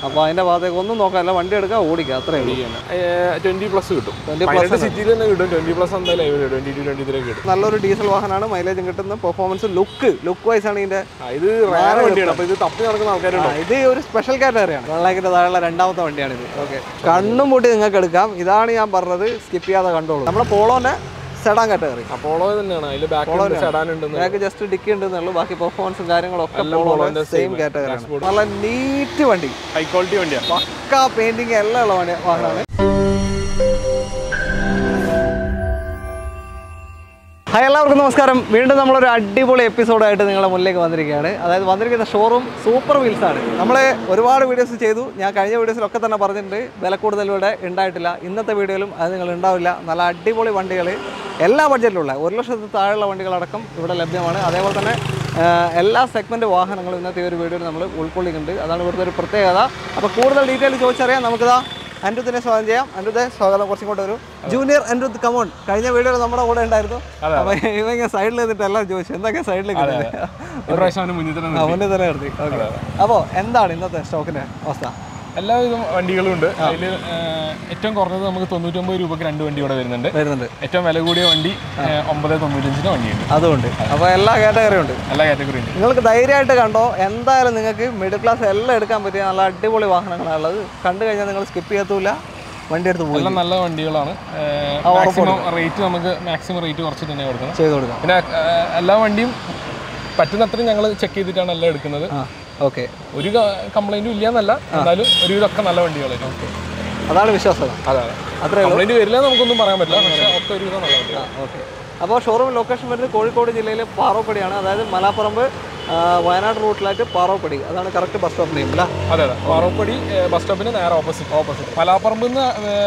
അപ്പോൾ അതിൻ്റെ ഭാഗത്തേക്ക് ഒന്നും നോക്കാനില്ല വണ്ടി എടുക്കുക ഓടിക്കുക അത്രേ ഉള്ളൂ ട്വന്റി പ്ലസ് കിട്ടും 20 പതിനെട്ട് സിറ്റിയിൽ തന്നെ കിട്ടും ട്വന്റി പ്ലസ് എന്തായാലും ട്വന്റി ടു ട്വന്റി ത്രീ കിട്ടും നല്ലൊരു ഡീസൽ വാഹനമാണ് മൈലേജും കിട്ടുന്ന പെർഫോമൻസ് ലുക്ക് ലുക്ക് വൈസ് ആണ് ഇതിൻ്റെ ആ, ഇത് റയർ വണ്ടിയാണ് അപ്പൊ ഇത് തപ്പി നടക്കുന്ന ആൾക്കാരുണ്ടോ ആ, ഇത് ഒരു സ്പെഷ്യൽ കാറ്റഗറിയാണ് വെള്ളാക്കിന്റെ താഴെയുള്ള രണ്ടാമത്തെ വണ്ടിയാണ് ഇത് ഓക്കെ കണ്ണും പൂട്ടി നിങ്ങൾക്ക് എടുക്കാം ഇതാണ് ഞാൻ പറഞ്ഞത് സ്കിപ്പ് ചെയ്യാതെ കണ്ടോളൂ നമ്മുടെ പോളോന്റെ സെഡാൻ കാറ്റഗറി അപ്പോളോ തന്നെയാണ് അതിൽ ബാക്ക് സെഡാൻ ഉണ്ടെന്ന് ബാക്ക് ജസ്റ്റ് ഡിക്കി ഉണ്ടെന്നുള്ളൂ ബാക്കി പെർഫോമൻസും കാര്യങ്ങളും ഒക്കെ എല്ലാം പോളോന്റെ പോളോന്റെ സെയിം same. കാറ്റഗറിയാണ് Dashboard. നല്ല നീറ്റ് വണ്ടി ഹൈ ക്വാളിറ്റി വണ്ടിയാണ് പക്ക പെയിന്റിങ് എല്ലാം ഉള്ള വണ്ടി വാഹനമാണ് ഹായ് എല്ലാവർക്കും നമസ്കാരം വീണ്ടും നമ്മളൊരു അടിപൊളി എപ്പിസോഡായിട്ട് നിങ്ങളുടെ മുന്നിലേക്ക് വന്നിരിക്കുകയാണ് അതായത് വന്നിരിക്കുന്ന ഷോറൂം സൂപ്പർ വീൽസ് ആണ് നമ്മൾ ഒരുപാട് വീഡിയോസ് ചെയ്തു ഞാൻ കഴിഞ്ഞ വീഡിയോസിലൊക്കെ തന്നെ പറഞ്ഞിട്ടുണ്ട് വില കൂടുതൽ ഇവിടെ ഉണ്ടായിട്ടില്ല ഇന്നത്തെ വീഡിയോയിലും അത് നിങ്ങൾ ഉണ്ടാവില്ല നല്ല അടിപൊളി വണ്ടികൾ എല്ലാ ബഡ്ജറ്റിലുള്ള ഒരു ലക്ഷത്തിൽ താഴെയുള്ള വണ്ടികളടക്കം ഇവിടെ ലഭ്യമാണ് അതേപോലെ തന്നെ ആ, എല്ലാ സെഗ്മെൻറ്റ് വാഹനങ്ങളും ഇന്നത്തെ ഈ ഒരു വീഡിയോയിൽ നമ്മൾ ഉൾക്കൊള്ളിക്കുന്നുണ്ട് അതാണ് ഇവിടുത്തെ ഒരു പ്രത്യേകത അപ്പോൾ കൂടുതൽ ഡീറ്റെയിൽ ചോദിച്ചറിയാം നമുക്കിതാ അനിരുദ്ധിനെ സ്വാഗതം ചെയ്യാം അനിരുദ്ധെ സ്വാഗതം കുറച്ചും കൂടെ ഒരു ജൂനിയർ അനിരുദ്ധ് കമോൺ കഴിഞ്ഞ വീഡിയോയിൽ നമ്മുടെ കൂടെ ഉണ്ടായിരുന്നു അപ്പൊ ഇവ ഇങ്ങനെ സൈഡിൽ നിന്നിട്ട് എല്ലാം ചോദിച്ചു എന്തൊക്കെ സൈഡിലേക്ക് ഇപ്രാവശ്യം അവന് മുന്നിൽ തന്നെ മുന്നേ തന്നെ നിർത്തി ഓക്കെ അപ്പോൾ എന്താണ് ഇന്നത്തെ സ്റ്റോക്കിന്റെ അവസ്ഥ എല്ലാവിധ വണ്ടികളും ഉണ്ട് അതിൽ ഏറ്റവും കുറഞ്ഞത് നമുക്ക് തൊണ്ണൂറ്റൊമ്പത് രൂപക്ക് രണ്ട് വണ്ടി ഇവിടെ വരുന്നുണ്ട് വരുന്നുണ്ട് ഏറ്റവും വില കൂടിയ വണ്ടി ഒമ്പത് തൊണ്ണൂറ്റഞ്ചിന് വണ്ടിയുണ്ട് അതുകൊണ്ട് അപ്പോൾ എല്ലാ കാറ്റഗറിയും ഉണ്ട് എല്ലാ കാറ്റഗറി ഉണ്ട് നിങ്ങൾക്ക് ധൈര്യമായിട്ട് കണ്ടോ എന്തായാലും നിങ്ങൾക്ക് മിഡിൽ ക്ലാസ് എല്ലാം എടുക്കാൻ പറ്റിയ നല്ല അടിപൊളി വാഹനങ്ങളാണ് ഉള്ളത് കണ്ടു കഴിഞ്ഞാൽ നിങ്ങൾ സ്കിപ്പ് ചെയ്യത്തൂല വണ്ടി എടുത്ത് പോയി എല്ലാം നല്ല വണ്ടികളാണ് മാക്സിമം റേറ്റ് നമുക്ക് മാക്സിമം റേറ്റ് കുറച്ച് തന്നെ കൊടുക്കണം ചെയ്ത് കൊടുക്കാം പിന്നെ ഏഹ്, എല്ലാ വണ്ടിയും പറ്റുന്നത്രയും ഞങ്ങൾ ചെക്ക് ചെയ്തിട്ടാണ് എല്ലാം എടുക്കുന്നത് ആ ഓക്കെ ഒരു കംപ്ലൈന്റും ഇല്ല എന്നല്ല എന്നാലും ഒരുവിധമൊക്കെ നല്ല വണ്ടികളായിരുന്നു അതാണ് വിശ്വാസത അതാണ് അത്രേ കംപ്ലൈന്റ് വരില്ല എന്ന് നമുക്കൊന്നും പറയാൻ പറ്റില്ല പക്ഷേ ഒക്കെ ഒരുവിധം നല്ല വണ്ടികളാണ് ഓക്കെ അപ്പോൾ ഷോറൂം ലൊക്കേഷൻ വരുന്നത് കോഴിക്കോട് ജില്ലയിലെ പാറോപ്പടിയാണ് അതായത് മലാപ്പറമ്പ് ആ, വയനാട് റൂട്ടിലായിട്ട് പാറോപ്പടി അതാണ് കറക്റ്റ് ബസ് സ്റ്റോപ്പ് നെയിം അല്ല അതെ അതെ പാറോപ്പടി ബസ് സ്റ്റോപ്പിന് നേരെ ഓപ്പോസിറ്റ് ഓപ്പോസിറ്റ് മലാപ്പറമ്പിൽ നിന്ന്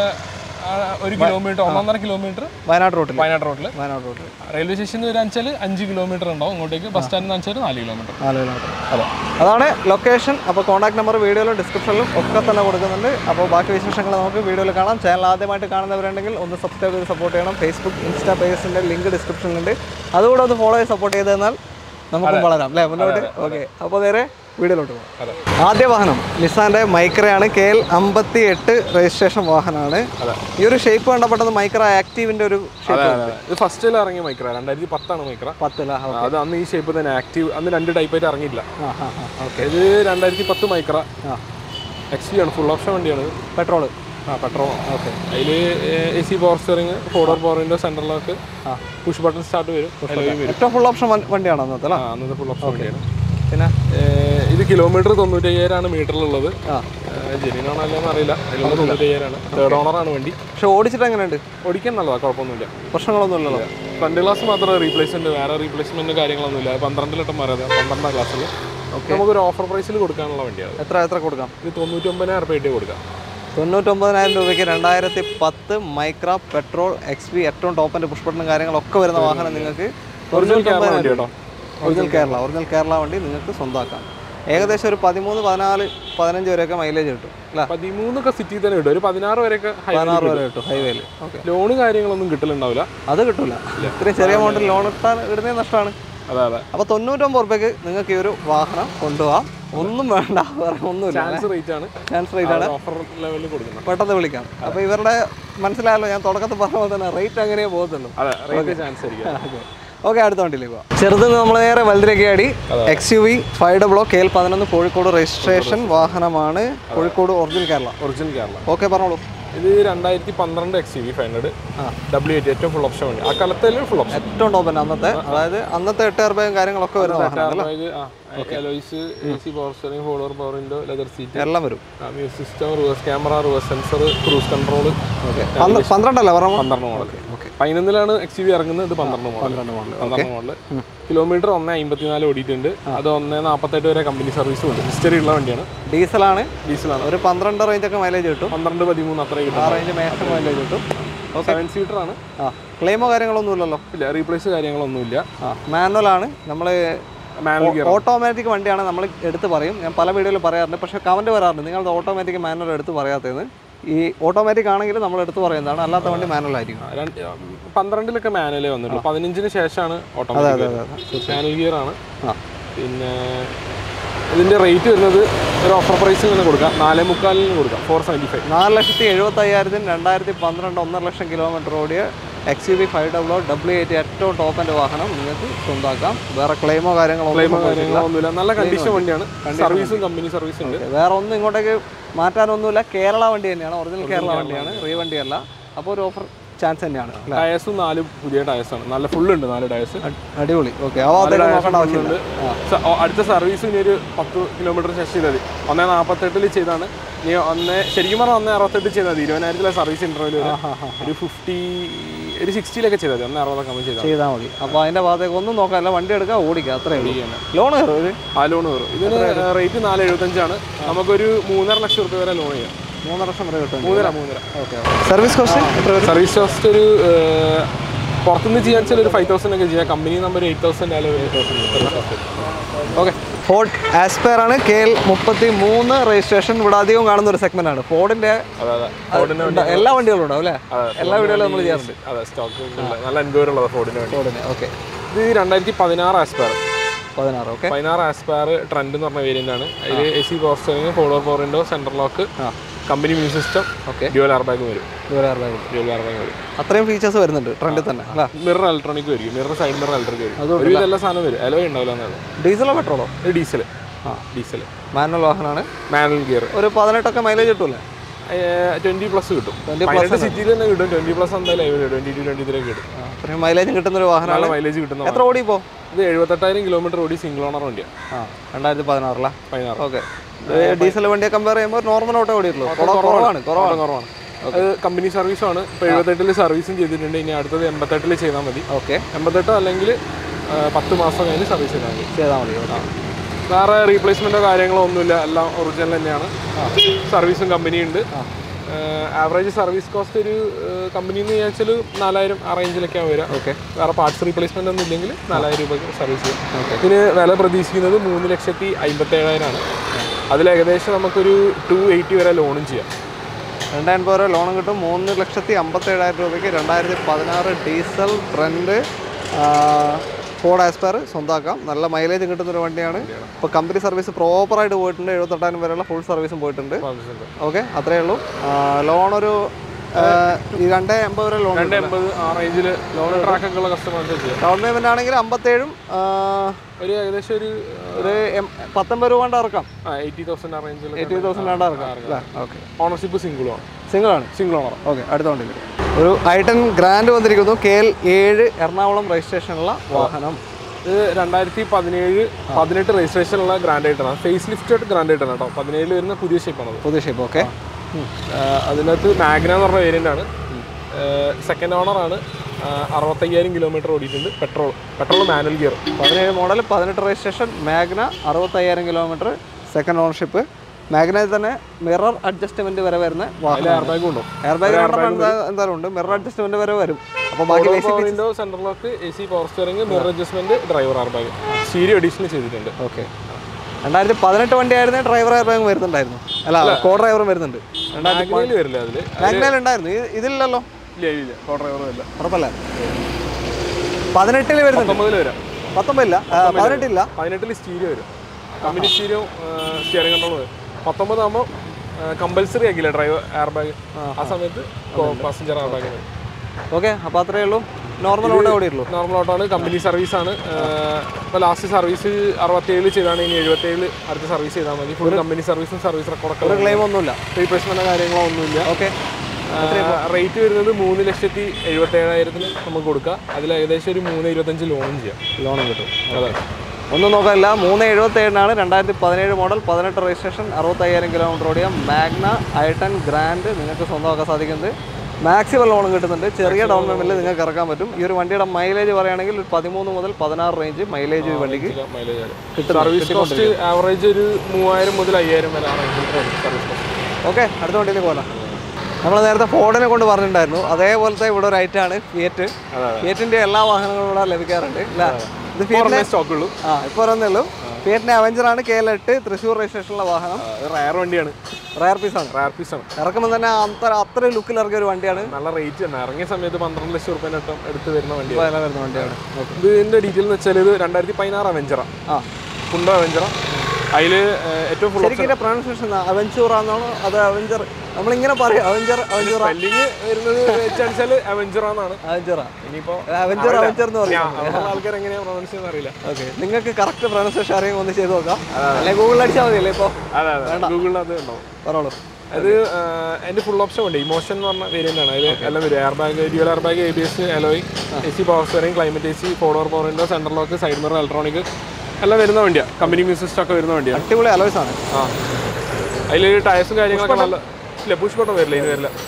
ഒരു കിലോമീറ്റർ ഒന്നൊന്നര കിലോമീറ്റർ വയനാട് റൂട്ടിൽ വയനാട് റോഡിൽ വയനാട് റൂട്ടിൽ റെയിൽവേ സ്റ്റേഷനിൽ വരാച്ചാൽ അഞ്ച് കിലോമീറ്റർ ഉണ്ടാവും ഇങ്ങോട്ടേക്ക് ബസ് സ്റ്റാൻഡിൽ നിന്ന് വെച്ചാൽ നാല് കിലോമീറ്റർ നാല് കിലോമീറ്റർ അതെ അതാണ് ലൊക്കേഷൻ അപ്പോൾ കോൺടാക്ട് നമ്പർ വീഡിയോയിലും ഡിസ്ക്രിപ്ഷനിലും ഒക്കെ തന്നെ കൊടുക്കുന്നുണ്ട് അപ്പോൾ ബാക്കി വിശേഷങ്ങൾ നമുക്ക് വീഡിയോയിൽ കാണാം ചാനൽ ആദ്യമായിട്ട് കാണുന്നവരുണ്ടെങ്കിൽ ഒന്ന് സബ്സ്ക്രൈബ് ചെയ്ത് സപ്പോർട്ട് ചെയ്യണം ഫേസ്ബുക്ക് ഇൻസ്റ്റാ പേജസിൻ്റെ ലിങ്ക് ഡിസ്ക്രിപ്ഷനിലുണ്ട് അതുകൂടെ ഒന്ന് ഫോളോ ചെയ്ത് സപ്പോർട്ട് ചെയ്ത് തന്നാൽ നമുക്കും വളരാം അല്ലേ മുന്നോട്ട് ഓക്കെ അപ്പോൾ നേരെ വീഡിയോയിലോട്ട് പോകാം അതെ ആദ്യ വാഹനം നിസാന്റെ മൈക്രയാണ് കെ എൽ അമ്പത്തി എട്ട് രജിസ്ട്രേഷൻ വാഹനമാണ് ഈ ഒരു ഷേപ്പ് കണ്ടപ്പെട്ടത് മൈക്ര ആക്റ്റീവിന്റെ ഒരു ഷേപ്പ് അതെ അതെ ഇത് ഫസ്റ്റിൽ ഇറങ്ങിയ മൈക്ര രണ്ടായിരത്തി പത്താണ് മൈക്ര പത്തില അത് അന്ന് ഈ ഷേപ്പ് തന്നെ ആക്റ്റീവ് അന്ന് രണ്ട് ടൈപ്പായിട്ട് ഇറങ്ങിയില്ല ആ ആ ആ ഓക്കെ ഇത് രണ്ടായിരത്തി പത്ത് മൈക്ര ആ എക്സ് വി ആണ് ഫുൾ ഓപ്ഷൻ വണ്ടിയാണ് പെട്രോള് ആ പെട്രോൾ ഓക്കെ അതിൽ എ സി പവർ സ്റ്റിയറിംഗ് ഫോർഡർ പവർ വിൻഡോ സെൻട്രലൊക്കെ ആ. പുഷ് ബട്ടൺ സ്റ്റാർട്ട് വരും എലോയും വരും ഏറ്റവും ഫുൾ ഓപ്ഷൻ വണ്ടിയാണ് അന്നത്തെ അല്ലേ ആ അന്നത്തെ ഫുൾ ഓപ്ഷൻ വണ്ടിയാണ് പിന്നെ ഏഹ് ഇത് കിലോമീറ്റർ തൊണ്ണൂറ്റയ്യായിരമാണ് മീറ്ററിലുള്ളത് ആ ജെന്യൂനാണോ അല്ലെന്ന് അറിയില്ല അതിലുള്ള തൊണ്ണൂറ്റയ്യായിരമാണ് തേർഡ് ഓണറാണ് വണ്ടി പക്ഷെ ഓടിച്ചിട്ട് എങ്ങനെയുണ്ട് ഓടിക്കാൻ നല്ലതാണ് കുഴപ്പമൊന്നുമില്ല പ്രശ്നങ്ങളൊന്നും ഇല്ലല്ലോ ഫ്രണ്ട് ഗ്ലാസ് മാത്രമേ റീപ്ലേസ്മെന്റ് വേറെ റീപ്ലേസ്മെന്റ് കാര്യങ്ങളൊന്നുമില്ല പന്ത്രണ്ട് ലിറ്റർ മാറിയത് പന്ത്രണ്ടാം ക്ലാസ്സിൽ നമുക്കൊരു ഓഫർ പ്രൈസിൽ കൊടുക്കാനുള്ള വണ്ടിയാണ് എത്ര എത്ര കൊടുക്കാം ഇത് തൊണ്ണൂറ്റൊമ്പതിനായിരം റുപ്യ കൊടുക്കാം തൊണ്ണൂറ്റൊമ്പതിനായിരം രൂപയ്ക്ക് രണ്ടായിരത്തി പത്ത് മൈക്ര പെട്രോൾ എക്സ് പി ഏറ്റവും ടോപ്പിൻ്റെ പുഷ്പട്ടനും കാര്യങ്ങളൊക്കെ വരുന്ന വാഹനം നിങ്ങൾക്ക് ഒറിജിനൽ കേരള വണ്ടി കേട്ടോ ഒറിജിനൽ കേരള ഒറിജിനൽ കേരള വണ്ടി നിങ്ങൾക്ക് സ്വന്തമാക്കാം ഏകദേശം ഒരു പതിമൂന്ന് പതിനാല് പതിനഞ്ച് വരെയൊക്കെ മൈലേജ് കിട്ടും അല്ലേ പതിമൂന്നൊക്കെ സിറ്റി തന്നെ കിട്ടും ഒരു പതിനാറ് വരെയൊക്കെ പതിനാറ് വരെ കിട്ടും ഹൈവേയിൽ ഓക്കെ ലോണ് കാര്യങ്ങളൊന്നും കിട്ടലുണ്ടാവില്ല അത് കിട്ടില്ല ഇത്രയും ചെറിയ എമൗണ്ടിൽ ലോൺ ഇട്ടാൽ ഇടുന്നത് നഷ്ടമാണ് അതെ അതെ അപ്പോൾ തൊണ്ണൂറ്റൊമ്പത് റുപ്യക്ക് നിങ്ങൾക്ക് ഈ ഒരു വാഹനം കൊണ്ടുപോകാം ഒന്നും വേണ്ട വേറെ ഒന്നുമില്ല ചാൻസ് റേറ്റ് ആണ് ചാൻസ് റേറ്റ് ആണ് ഓഫർ ലെവലിൽ കൊടുക്കുന്നത് പെട്ടെന്ന് വിളിക്കാം അപ്പോൾ ഇവരുടെ മനസ്സിലായല്ലോ ഞാൻ തുടക്കത്തിൽ പറഞ്ഞ പോലെ തന്നെ റേറ്റ് അങ്ങനെ പോകത്തുള്ളൂ അതെ റേറ്റ് ചാൻസ് ആയിരിക്കും ഓക്കെ അടുത്ത വണ്ടിയിലേക്ക് പോകാം ചെറുതുനിന്ന് നമ്മൾ നേരെ വലുതിലേക്ക് ആടി X U V five double K L പതിനൊന്ന് കോഴിക്കോട് രജിസ്ട്രേഷൻ വാഹനമാണ് Kozhikode original Kerala original Kerala okay പറഞ്ഞോളൂ ഇത് രണ്ടായിരത്തി പന്ത്രണ്ട് X C V five hundred W eight ഏറ്റവും ഫുൾ ഓപ്ഷൻ വണ്ടി ആ കാലത്തിൽ ഫുൾ ഓപ്ഷൻ ഏറ്റവും ടോപ്പ് തന്നെ അന്നത്തെ അതായത് അന്നത്തെ എട്ട് അറുപയും കാര്യങ്ങളൊക്കെ വരുന്ന വാഹനം alloys A C power steering ഫോളോർ പവർ വിൻഡോ ലെതർ സീറ്റ് എല്ലാം വരും music system reverse camera reverse sensor cruise control okay പന്ത്രണ്ടല്ലേ പറഞ്ഞ പന്ത്രണ്ട് മോഡൽ പതിനൊന്നിലാണ് എക്സ് വി ഇറങ്ങുന്നത് ഇത് പന്ത്രണ്ട് മോഡൽ പന്ത്രണ്ട് മോഡൽ പന്ത്രണ്ട് മോഡൽ കിലോമീറ്റർ ഒന്ന് അമ്പത്തിനാല് ഓടിയിട്ടുണ്ട് അത് ഒന്ന് നാൽപ്പത്തെട്ട് വരെ കമ്പനി സർവീസും ഉണ്ട് ഹിസ്റ്ററി ഉള്ള വണ്ടിയാണ് ഡീസലാണ് ഡീസലാണ് ഒരു പന്ത്രണ്ട് റേഞ്ച് ഒക്കെ മൈലേജ് കിട്ടും പന്ത്രണ്ട് പതിമൂന്ന് അത്ര ആ കിട്ടും റേഞ്ച് മാക്സിമം മൈലേജ് കിട്ടും സെവൻ സീറ്റർ ആണ് ആ ക്ലെയിമോ കാര്യങ്ങളൊന്നും ഇല്ലല്ലോ ഇല്ല റീപ്ലേസ് കാര്യങ്ങളൊന്നുമില്ല ആ മാനുവലാണ് നമ്മൾ മാനുവൽ ഗിയർ ഓട്ടോമാറ്റിക് വണ്ടിയാണ് നമ്മൾ എടുത്ത് പറയും ഞാൻ പല വീഡിയോയിലും പറയാറുണ്ട് പക്ഷേ കമൻറ്റ് വരാറുണ്ട് നിങ്ങളുടെ ഓട്ടോമാറ്റിക് മാനുവൽ എടുത്ത് പറയാത്തതെന്ന് ഈ ഓട്ടോമാറ്റിക് ആണെങ്കിൽ നമ്മൾ എടുത്ത് പറയുന്നതാണ് അല്ലാത്ത വണ്ടി മാനുവൽ ആയിരിക്കും രണ്ട് പന്ത്രണ്ടിലൊക്കെ മാനുവലേ വന്നിട്ടുള്ളൂ പതിനഞ്ചിന് ശേഷമാണ് ഓട്ടോമാറ്റിക് മാനുവൽ ഗിയർ ആണ് ആ പിന്നെ ഇതിന്റെ റേറ്റ് വരുന്നത് ഒരു ഓഫർ പ്രൈസിൽ തന്നെ കൊടുക്കാം നാലേ മുക്കാലിന് കൊടുക്കാം ഫോർ സെവൻറ്റി ഫൈവ് നാല് ലക്ഷത്തി എഴുപത്തി അയ്യായിരത്തിന് രണ്ടായിരത്തി പന്ത്രണ്ട് ഒന്നര ലക്ഷം കിലോമീറ്റർ ഓടിയ X U B five W W eight ഏറ്റവും ടോപ്പ് എൻ്റെ വാഹനം നിങ്ങൾക്ക് സ്വന്തമാക്കാം വേറെ ക്ലെയിമോ കാര്യങ്ങളോ ഒന്നും സംഭവിച്ചിട്ടില്ല. കാര്യങ്ങളൊന്നുമില്ല നല്ല കണ്ടീഷൻ വണ്ടിയാണ് സർവീസും കമ്പനി സർവീസ് ഉണ്ട് വേറെ ഒന്നും ഇങ്ങോട്ടേക്ക് മാറ്റാനൊന്നുമില്ല കേരള വണ്ടി തന്നെയാണ് ഒറിജിനൽ കേരള വണ്ടിയാണ് റീ വണ്ടിയല്ല അപ്പോൾ ഒരു ഓഫർ ചാൻസ് തന്നെയാണ് അല്ലേ? ടയർസും നാല് പുതിയ ടയർസ് ആണ് നല്ല ഫുൾ ഉണ്ട് നാല് ടയർസ് അ- അടിപൊളി ഓക്കെ ആ ഭാഗത്തേക്ക് നോക്കേണ്ട ആവശ്യമില്ല സ- ഓ, അടുത്ത സർവീസ് ഇനി ഒരു പത്ത് കിലോമീറ്റർ ശേഷം ചെയ്താൽ മതി ഒന്നേ നാൽപ്പത്തെട്ടിൽ ചെയ്താണ് ഇനി ഒന്ന് ശരിക്കും പറഞ്ഞാൽ ഒന്നേ അറുപത്തെട്ട് ചെയ്താൽ മതി ഇരുപതിനായിരത്തിലെ സർവീസ് ഇന്റർവ്യൂ വരെ ഒരു ഫിഫ്റ്റി ഒരു സിക്സ്റ്റിയിലൊക്കെ ചെയ്താൽ മതി ഒന്നേ അറുപതൊക്കെ നമ്മൾ ചെയ്താൽ ചെയ്താൽ മതി അപ്പോൾ അതിൻ്റെ ഭാഗത്തേക്ക് ഒന്നും നോക്കാനില്ല വണ്ടി എടുക്കുക ഓടിക്കുക അത്രേ ഉള്ളൂ ലോൺ കയറും ഒരു ആ ലോൺ കയറും ഇതിന് റേറ്റ് നാല് എഴുപത്തഞ്ചാണ് നമുക്കൊരു മൂന്നര ലക്ഷം റുപ്യ വരെ ലോൺ ചെയ്യാം മൂന്നര ലക്ഷം വരെ കിട്ടും മൂന്നര മൂന്നര ഓക്കെ സർവീസ് കോസ്റ്റ് എത്ര വരും സർവീസ് കോസ്റ്റ് ഒരു ഏഹ്, പുറത്തുനിന്ന് ചെയ്യാൻ വെച്ചാൽ ഒരു ഫൈവ് തൗസൻഡ് ഒക്കെ ചെയ്യാം കമ്പനി നമ്പർ എയ്റ്റ് തൗസൻഡ് ആയാലും eight thousand okay Ford Aspire ആണ് കെ എൽ മുപ്പത്തി മൂന്ന് രജിസ്ട്രേഷൻ ഇവിടെ അധികം കാണുന്ന ഒരു സെഗ്മെന്റ് ആണ് ഫോർഡിന്റെ അതെ അതെ ഫോർഡിന് വേണ്ടി എല്ലാ വണ്ടികളും ഉണ്ടാവും അല്ലേ അതെ, എല്ലാ വീടുകളും നമ്മൾ ചെയ്യാറുണ്ട് അതെ സ്റ്റോക്ക് നല്ല എൻക്വയറി ഉള്ളത് ഫോർഡിന് വേണ്ടി ഫോർഡിന് ഓക്കെ ഇത് രണ്ടായിരത്തി പതിനാറ് ആസ്പയർ പതിനാറ് ഓക്കെ പതിനാറ് ആസ്പയർ ട്രെൻഡ് എന്ന് പറഞ്ഞ വേരിയന്റ് ആണ് അതിൽ A C power steering four door four window central lock ആ company music system okay dual airbag വരും ദൂരം ഡ്യുവൽ എയർ ബാഗ് വരും അത്രയും ഫീച്ചേഴ്സ് വരുന്നുണ്ട് ട്രെൻഡിൽ തന്നെ അല്ലേ മിറർ ഇലക്ട്രോണിക് വരും മിറർ സൈഡ് മിറർ ഇലക്ട്രിക് വരും ഒരുവിധ എല്ലാ സാധനം വരും അലോയ് ഉണ്ടാവില്ല എന്നാണ് ഡീസലോ പെട്രോളോ ഇത് ഡീസൽ ആ. ഡീസൽ മാനുവൽ വാഹനമാണ് മാനുവൽ ഗിയർ ഒരു പതിനെട്ടൊക്കെ മൈലേജ് കിട്ടൂലേ ട്വന്റി പ്ലസ് കിട്ടും 20 പതിനെട്ട് സിറ്റിയിൽ തന്നെ കിട്ടും ട്വന്റി പ്ലസ് എന്തായാലും ട്വന്റി ടു ട്വന്റി ത്രീ കിട്ടും ആ, അത്രയും മൈലേജും കിട്ടുന്ന ഒരു വാഹനമാണ് നല്ല മൈലേജ് കിട്ടുന്ന എത്ര ഓടി ഇപ്പോൾ ഇത് എഴുപത്തെട്ടായിരം കിലോമീറ്റർ ഓടി സിംഗിൾ ഓണർ വണ്ടിയാണ് ആ രണ്ടായിരത്തി പതിനാറിലാ പതിനാറ് ഓക്കെ ഡീസൽ വണ്ടിയെ കമ്പയർ ചെയ്യുമ്പോൾ നോർമൽ ഓട്ടോ ഓടിയിട്ടുള്ളൂ കുറവാണ് കുറവാണ് ഓട്ടം കുറവാണ് അത് കമ്പനി സർവീസാണ് ഇപ്പോൾ എഴുപത്തെട്ടിൽ സർവീസും ചെയ്തിട്ടുണ്ട് ഇനി അടുത്തത് എൺപത്തെട്ടിൽ ചെയ്താൽ മതി ഓക്കെ എൺപത്തെട്ടോ അല്ലെങ്കിൽ ആ, പത്ത് മാസം കഴിഞ്ഞ് സർവീസ് ചെയ്താൽ മതി ചെയ്താൽ മതി ഓക്കെ വേറെ റീപ്ലേസ്മെൻറ്റോ കാര്യങ്ങളോ ഒന്നുമില്ല എല്ലാം ഒറിജിനൽ തന്നെയാണ് സർവീസും കമ്പനി ഉണ്ട് ആവറേജ് സർവീസ് കോസ്റ്റ് ഒരു കമ്പനിയിൽ നിന്ന് വെച്ചാൽ നാലായിരം ആ റേഞ്ചിലൊക്കെയാണ് വരിക ഓക്കെ വേറെ പാർട്സ് റീപ്ലേസ്മെന്റ് ഒന്നും ഇല്ലെങ്കിൽ നാലായിരം രൂപയ്ക്ക് സർവീസ് ചെയ്യാം ഇതിന് വില പ്രതീക്ഷിക്കുന്നത് മൂന്ന് ലക്ഷത്തി അമ്പത്തേഴായിരമാണ് അതിൽ ഏകദേശം നമുക്കൊരു ടു എയ്റ്റി വരെ ലോണും ചെയ്യാം രണ്ടായിരം രൂപ ലോണും കിട്ടും മൂന്ന് ലക്ഷത്തി അമ്പത്തേഴായിരം രൂപയ്ക്ക് രണ്ടായിരത്തി പതിനാറ് ഡീസൽ ട്രെൻഡ് ഫോർഡ് ആസ്പയർ സ്വന്തമാക്കാം നല്ല മൈലേജ് കിട്ടുന്ന ഒരു വണ്ടിയാണ് ഇപ്പോൾ കമ്പനി സർവീസ് പ്രോപ്പറായിട്ട് പോയിട്ടുണ്ട് എഴുപത്തെട്ടായിരം വരെയുള്ള ഫുൾ സർവീസും പോയിട്ടുണ്ട് ഓക്കെ അത്രയേ ഉള്ളൂ ലോൺ ഒരു ആ, ഈ രണ്ടേ എൺപത് വരെ ലോൺ രണ്ട് എൺപത് ആ റേഞ്ചിൽ ലോൺ ട്രാക്കൊക്കെ ഉള്ള കസ്റ്റമേഴ്സ് ചെയ്യാം ഡൗൺ പേയ്മെന്റ് ആണെങ്കിൽ അമ്പത്തേഴും ആ, ഒരു ഏകദേശം ഒരു ഒരു എം- പത്തൊമ്പത് രൂപ കൊണ്ട് ഇറക്കാം എയ്റ്റി തൗസൻഡ് ആ റേഞ്ചിൽ എയ്റ്റി തൗസൻഡ് കൊണ്ട് ഇറക്കാം അല്ലേ ഓക്കെ ഓണർഷിപ്പ് സിംഗിളും ആണ് സിംഗിൾ ആണ് സിംഗിൾ ഓണർ ഓക്കെ അടുത്ത വണ്ടി ഒരു ഐട്ടൺ ഗ്രാൻഡ് വന്നിരിക്കുന്നു കെ എൽ ഏഴ് എറണാകുളം രജിസ്ട്രേഷനുള്ള വാഹനം ഇത് രണ്ടായിരത്തി പതിനേഴ് പതിനെട്ട് രജിസ്ട്രേഷനുള്ള ഗ്രാൻഡ് ആയിട്ടാണ് ഫേസ് ലിഫ്റ്റഡ് ഗ്രാൻഡ് ആയിട്ടാണ് കേട്ടോ പതിനേഴിൽ വരുന്ന പുതിയ ഷേപ്പാണത് പുതിയ ഷേപ്പ് ഓക്കെ ആഹ് അതിനകത്ത് മാഗ്ന എന്ന് പറഞ്ഞ വേരിയൻ്റ് ആണ് സെക്കൻഡ് ഓണർ ആണ് ആഹ് അറുപത്തയ്യായിരം കിലോമീറ്റർ ഓടിയിട്ടുണ്ട് പെട്രോൾ പെട്രോൾ മാനുവൽ ഗിയർ പതിനേഴ് മോഡൽ പതിനെട്ട് രജിസ്ട്രേഷൻ മാഗ്ന അറുപത്തയ്യായിരം കിലോമീറ്റർ സെക്കൻഡ് ഓണർഷിപ്പ് മാഗ്നയിൽ തന്നെ മിറർ അഡ്ജസ്റ്റ്മെന്റ് വരെ വരുന്ന അതിൽ വാഹനം എയർ ബാഗും ഉണ്ടോ എയർ ബാഗ് എന്തായാലും ഉണ്ട് മിറർ അഡ്ജസ്റ്റ്മെന്റ് വരെ വരും അപ്പോൾ ബാക്കി basic window central lock A C power steering mirror adjustment driver airbag stereo additional ചെയ്തിട്ടുണ്ട് ഓക്കെ രണ്ടായിരത്തി പതിനെട്ട് വണ്ടി ആയിരുന്നു ഡ്രൈവർ എയർ ബാഗ് വരുന്നുണ്ടായിരുന്നു അല്ല കോ ഡ്രൈവറും വരുന്നുണ്ട് രണ്ടായിരത്തി മാഗ്നയിൽ വരില്ല അതിൽ മാഗ്നയിൽ ഉണ്ടായിരുന്നു ഇത് ഇതില്ലല്ലോ ഇല്ല ഇല്ല കോ ഡ്രൈവറും ഇല്ല ഉറപ്പല്ലേ പതിനെട്ടിൽ വരുന്നുണ്ട് പത്തൊമ്പതിൽ വരാം പത്തൊമ്പതില്ല ആ, പതിനെട്ടില്ല പതിനെട്ടിൽ സ്റ്റീരിയോ വരും കമ്പനി സ്റ്റീരിയോ സ്റ്റിയറിംഗ് കൺട്രോൾ വരും പത്തൊമ്പതാകുമ്പോൾ കമ്പൽസറി ആക്കില്ല ഡ്രൈവർ എയർ ബാഗ് ആ സമയത്ത് പാസഞ്ചർ എയർ ബാഗ് ഓക്കെ അപ്പോൾ അത്രയേ ഉള്ളൂ നോർമൽ ഓടെ ഓടിയുള്ളൂ നോർമൽ ഓട്ടോ ആണ് കമ്പനി സർവീസ് ആണ് ഇപ്പോൾ ലാസ്റ്റ് സർവീസ് അറുപത്തേഴ് ചെയ്താണ് ഇനി എഴുപത്തേഴ് അടുത്ത സർവീസ് ചെയ്താൽ മതി ഫുൾ കമ്പനി സർവീസും സർവീസ് റെക്കോർഡൊക്കെ ഒരു ക്ലെയിം ഒന്നുമില്ല റീപ്ലേസ്മെൻറ്റോ കാര്യങ്ങളോ ഒന്നുമില്ല ഓക്കെ റേറ്റ് വരുന്നത് മൂന്ന് ലക്ഷത്തി എഴുപത്തേഴായിരത്തിന് നമുക്ക് കൊടുക്കാം അതിൽ ഏകദേശം ഒരു മൂന്ന് ഇരുപത്തഞ്ച് ലോണും ചെയ്യാം ലോണും കിട്ടും അതെ ഒന്നും നോക്കാനില്ല മൂന്ന് എഴുപത്തി ഏഴിനാണ് രണ്ടായിരത്തി പതിനേഴ് മോഡൽ പതിനെട്ട് രജിസ്ട്രേഷൻ അറുപത്തയ്യായിരം കിലോമീറ്റർ ഓടിയ മാഗ്ന ഐട്ടൺ ഗ്രാൻഡ് നിങ്ങൾക്ക് സ്വന്തമാക്കാൻ സാധിക്കുന്നത് മാക്സിമം ലോൺ കിട്ടുന്നുണ്ട് ചെറിയ ഡൗൺ പേയ്മെൻറ്റിൽ നിങ്ങൾക്ക് ഇറക്കാൻ പറ്റും ഈ ഒരു വണ്ടിയുടെ മൈലേജ് പറയുകയാണെങ്കിൽ ഒരു പതിമൂന്ന് മുതൽ പതിനാറ് റേഞ്ച് മൈലേജ് ഈ വണ്ടിക്ക് മൈലേജ് സർവീസ് കോസ്റ്റ് ആവറേജ് ഒരു മൂവായിരം മുതൽ അയ്യായിരം വരെ ആ റേഞ്ചിൽ സർവീസ് കോസ്റ്റ് ഓക്കെ അടുത്ത വണ്ടിയിലേക്ക് പോകാം നമ്മൾ നേരത്തെ ഫോർഡിനെ കൊണ്ട് പറഞ്ഞിട്ടുണ്ടായിരുന്നു അതേപോലത്തെ ഇവിടെ ഒരു ഐറ്റാണ് ഫിയറ്റ് അതെ ഫിയറ്റിൻ്റെ എല്ലാ വാഹനങ്ങളും ഇവിടെ ലഭിക്കാറുണ്ട് അല്ലേ ഇത് ഫിയറ്റിനെ സ്റ്റോക്ക് ഉള്ളൂ ആ ഇപ്പോൾ പറയുന്നേ ഉള്ളൂ ഫിയറ്റിൻ്റെ അവഞ്ചറാണ് കെ എൽ എട്ട് തൃശ്ശൂർ രജിസ്ട്രേഷനുള്ള വാഹനം റയർ വണ്ടിയാണ് റയർ പീസാണ് റയർ പീസ് ആണ് ഇറക്കുമ്പോൾ തന്നെ അത്ര അത്ര ലുക്കിൽ ഇറങ്ങിയ ഒരു വണ്ടിയാണ് നല്ല റേറ്റ് തന്നെ ഇറങ്ങിയ സമയത്ത് പന്ത്രണ്ട് ലക്ഷം റുപ്യ ഇട്ടം എടുത്ത് വരുന്ന വണ്ടിയാണ് വില വരുന്ന വണ്ടിയാണ് ഇതിന്റെ ഡീറ്റെയിൽ എന്ന് വെച്ചാൽ ഇത് രണ്ടായിരത്തി പതിനാറ് അവഞ്ചറ ആ കുണ്ട അവഞ്ചറ അതിൽ ഏറ്റവും ഫുൾ ശരിക്കും ഇതിന്റെ പ്രൊണൗൺസിയേഷൻ അവഞ്ചൂർ ആണെന്നാണോ അത് അവഞ്ചർ നമ്മളിങ്ങനെ പറയും അവഞ്ചർ അവഞ്ചൂർ സ്പെല്ലിങ് വരുന്നത് വെച്ചാൽ അവഞ്ചർ എന്നാണ് അവഞ്ചറ ഇനിയിപ്പോ അവഞ്ചർ അവഞ്ചർ എന്ന് പറയും ആൾക്കാർ എങ്ങനെയാ പ്രൊണൗൺസ് ചെയ്യുന്ന അറിയില്ല ഓക്കെ നിങ്ങൾക്ക് കറക്റ്റ് പ്രൊണൗൺസിയേഷൻ അറിയാൻ ഒന്ന് ചെയ്ത് നോക്കാം അല്ലെങ്കിൽ ഗൂഗിളിൽ അടിച്ചാൽ മതിയല്ലേ ഇപ്പോൾ അതെ അതെ ഗൂഗിളിൽ അത് ഉണ്ടാവും പറഞ്ഞോളൂ അത് എൻ്റെ ഫുൾ ഓപ്ഷൻ ഉണ്ട് ഇമോഷൻ എന്ന് പറഞ്ഞ വേരിയൻ്റ് ആണ് അതിൽ എല്ലാം വരും airbag dual airbag A B S alloy A C power steering climate A C four door power window central lock side mirror electronic എല്ലാം വരുന്ന വണ്ടിയാണ് കമ്പനി മ്യൂസിക് സിസ്റ്റം ഒക്കെ വരുന്ന വണ്ടിയാണ് അടിപൊളി അലോയ്സ് ആണ് ആ അതിൽ ടയർസും കാര്യങ്ങളൊക്കെ നല്ല ഇല്ല പുഷ് ബട്ടൺ വരില്ല ഇത് വരില്ല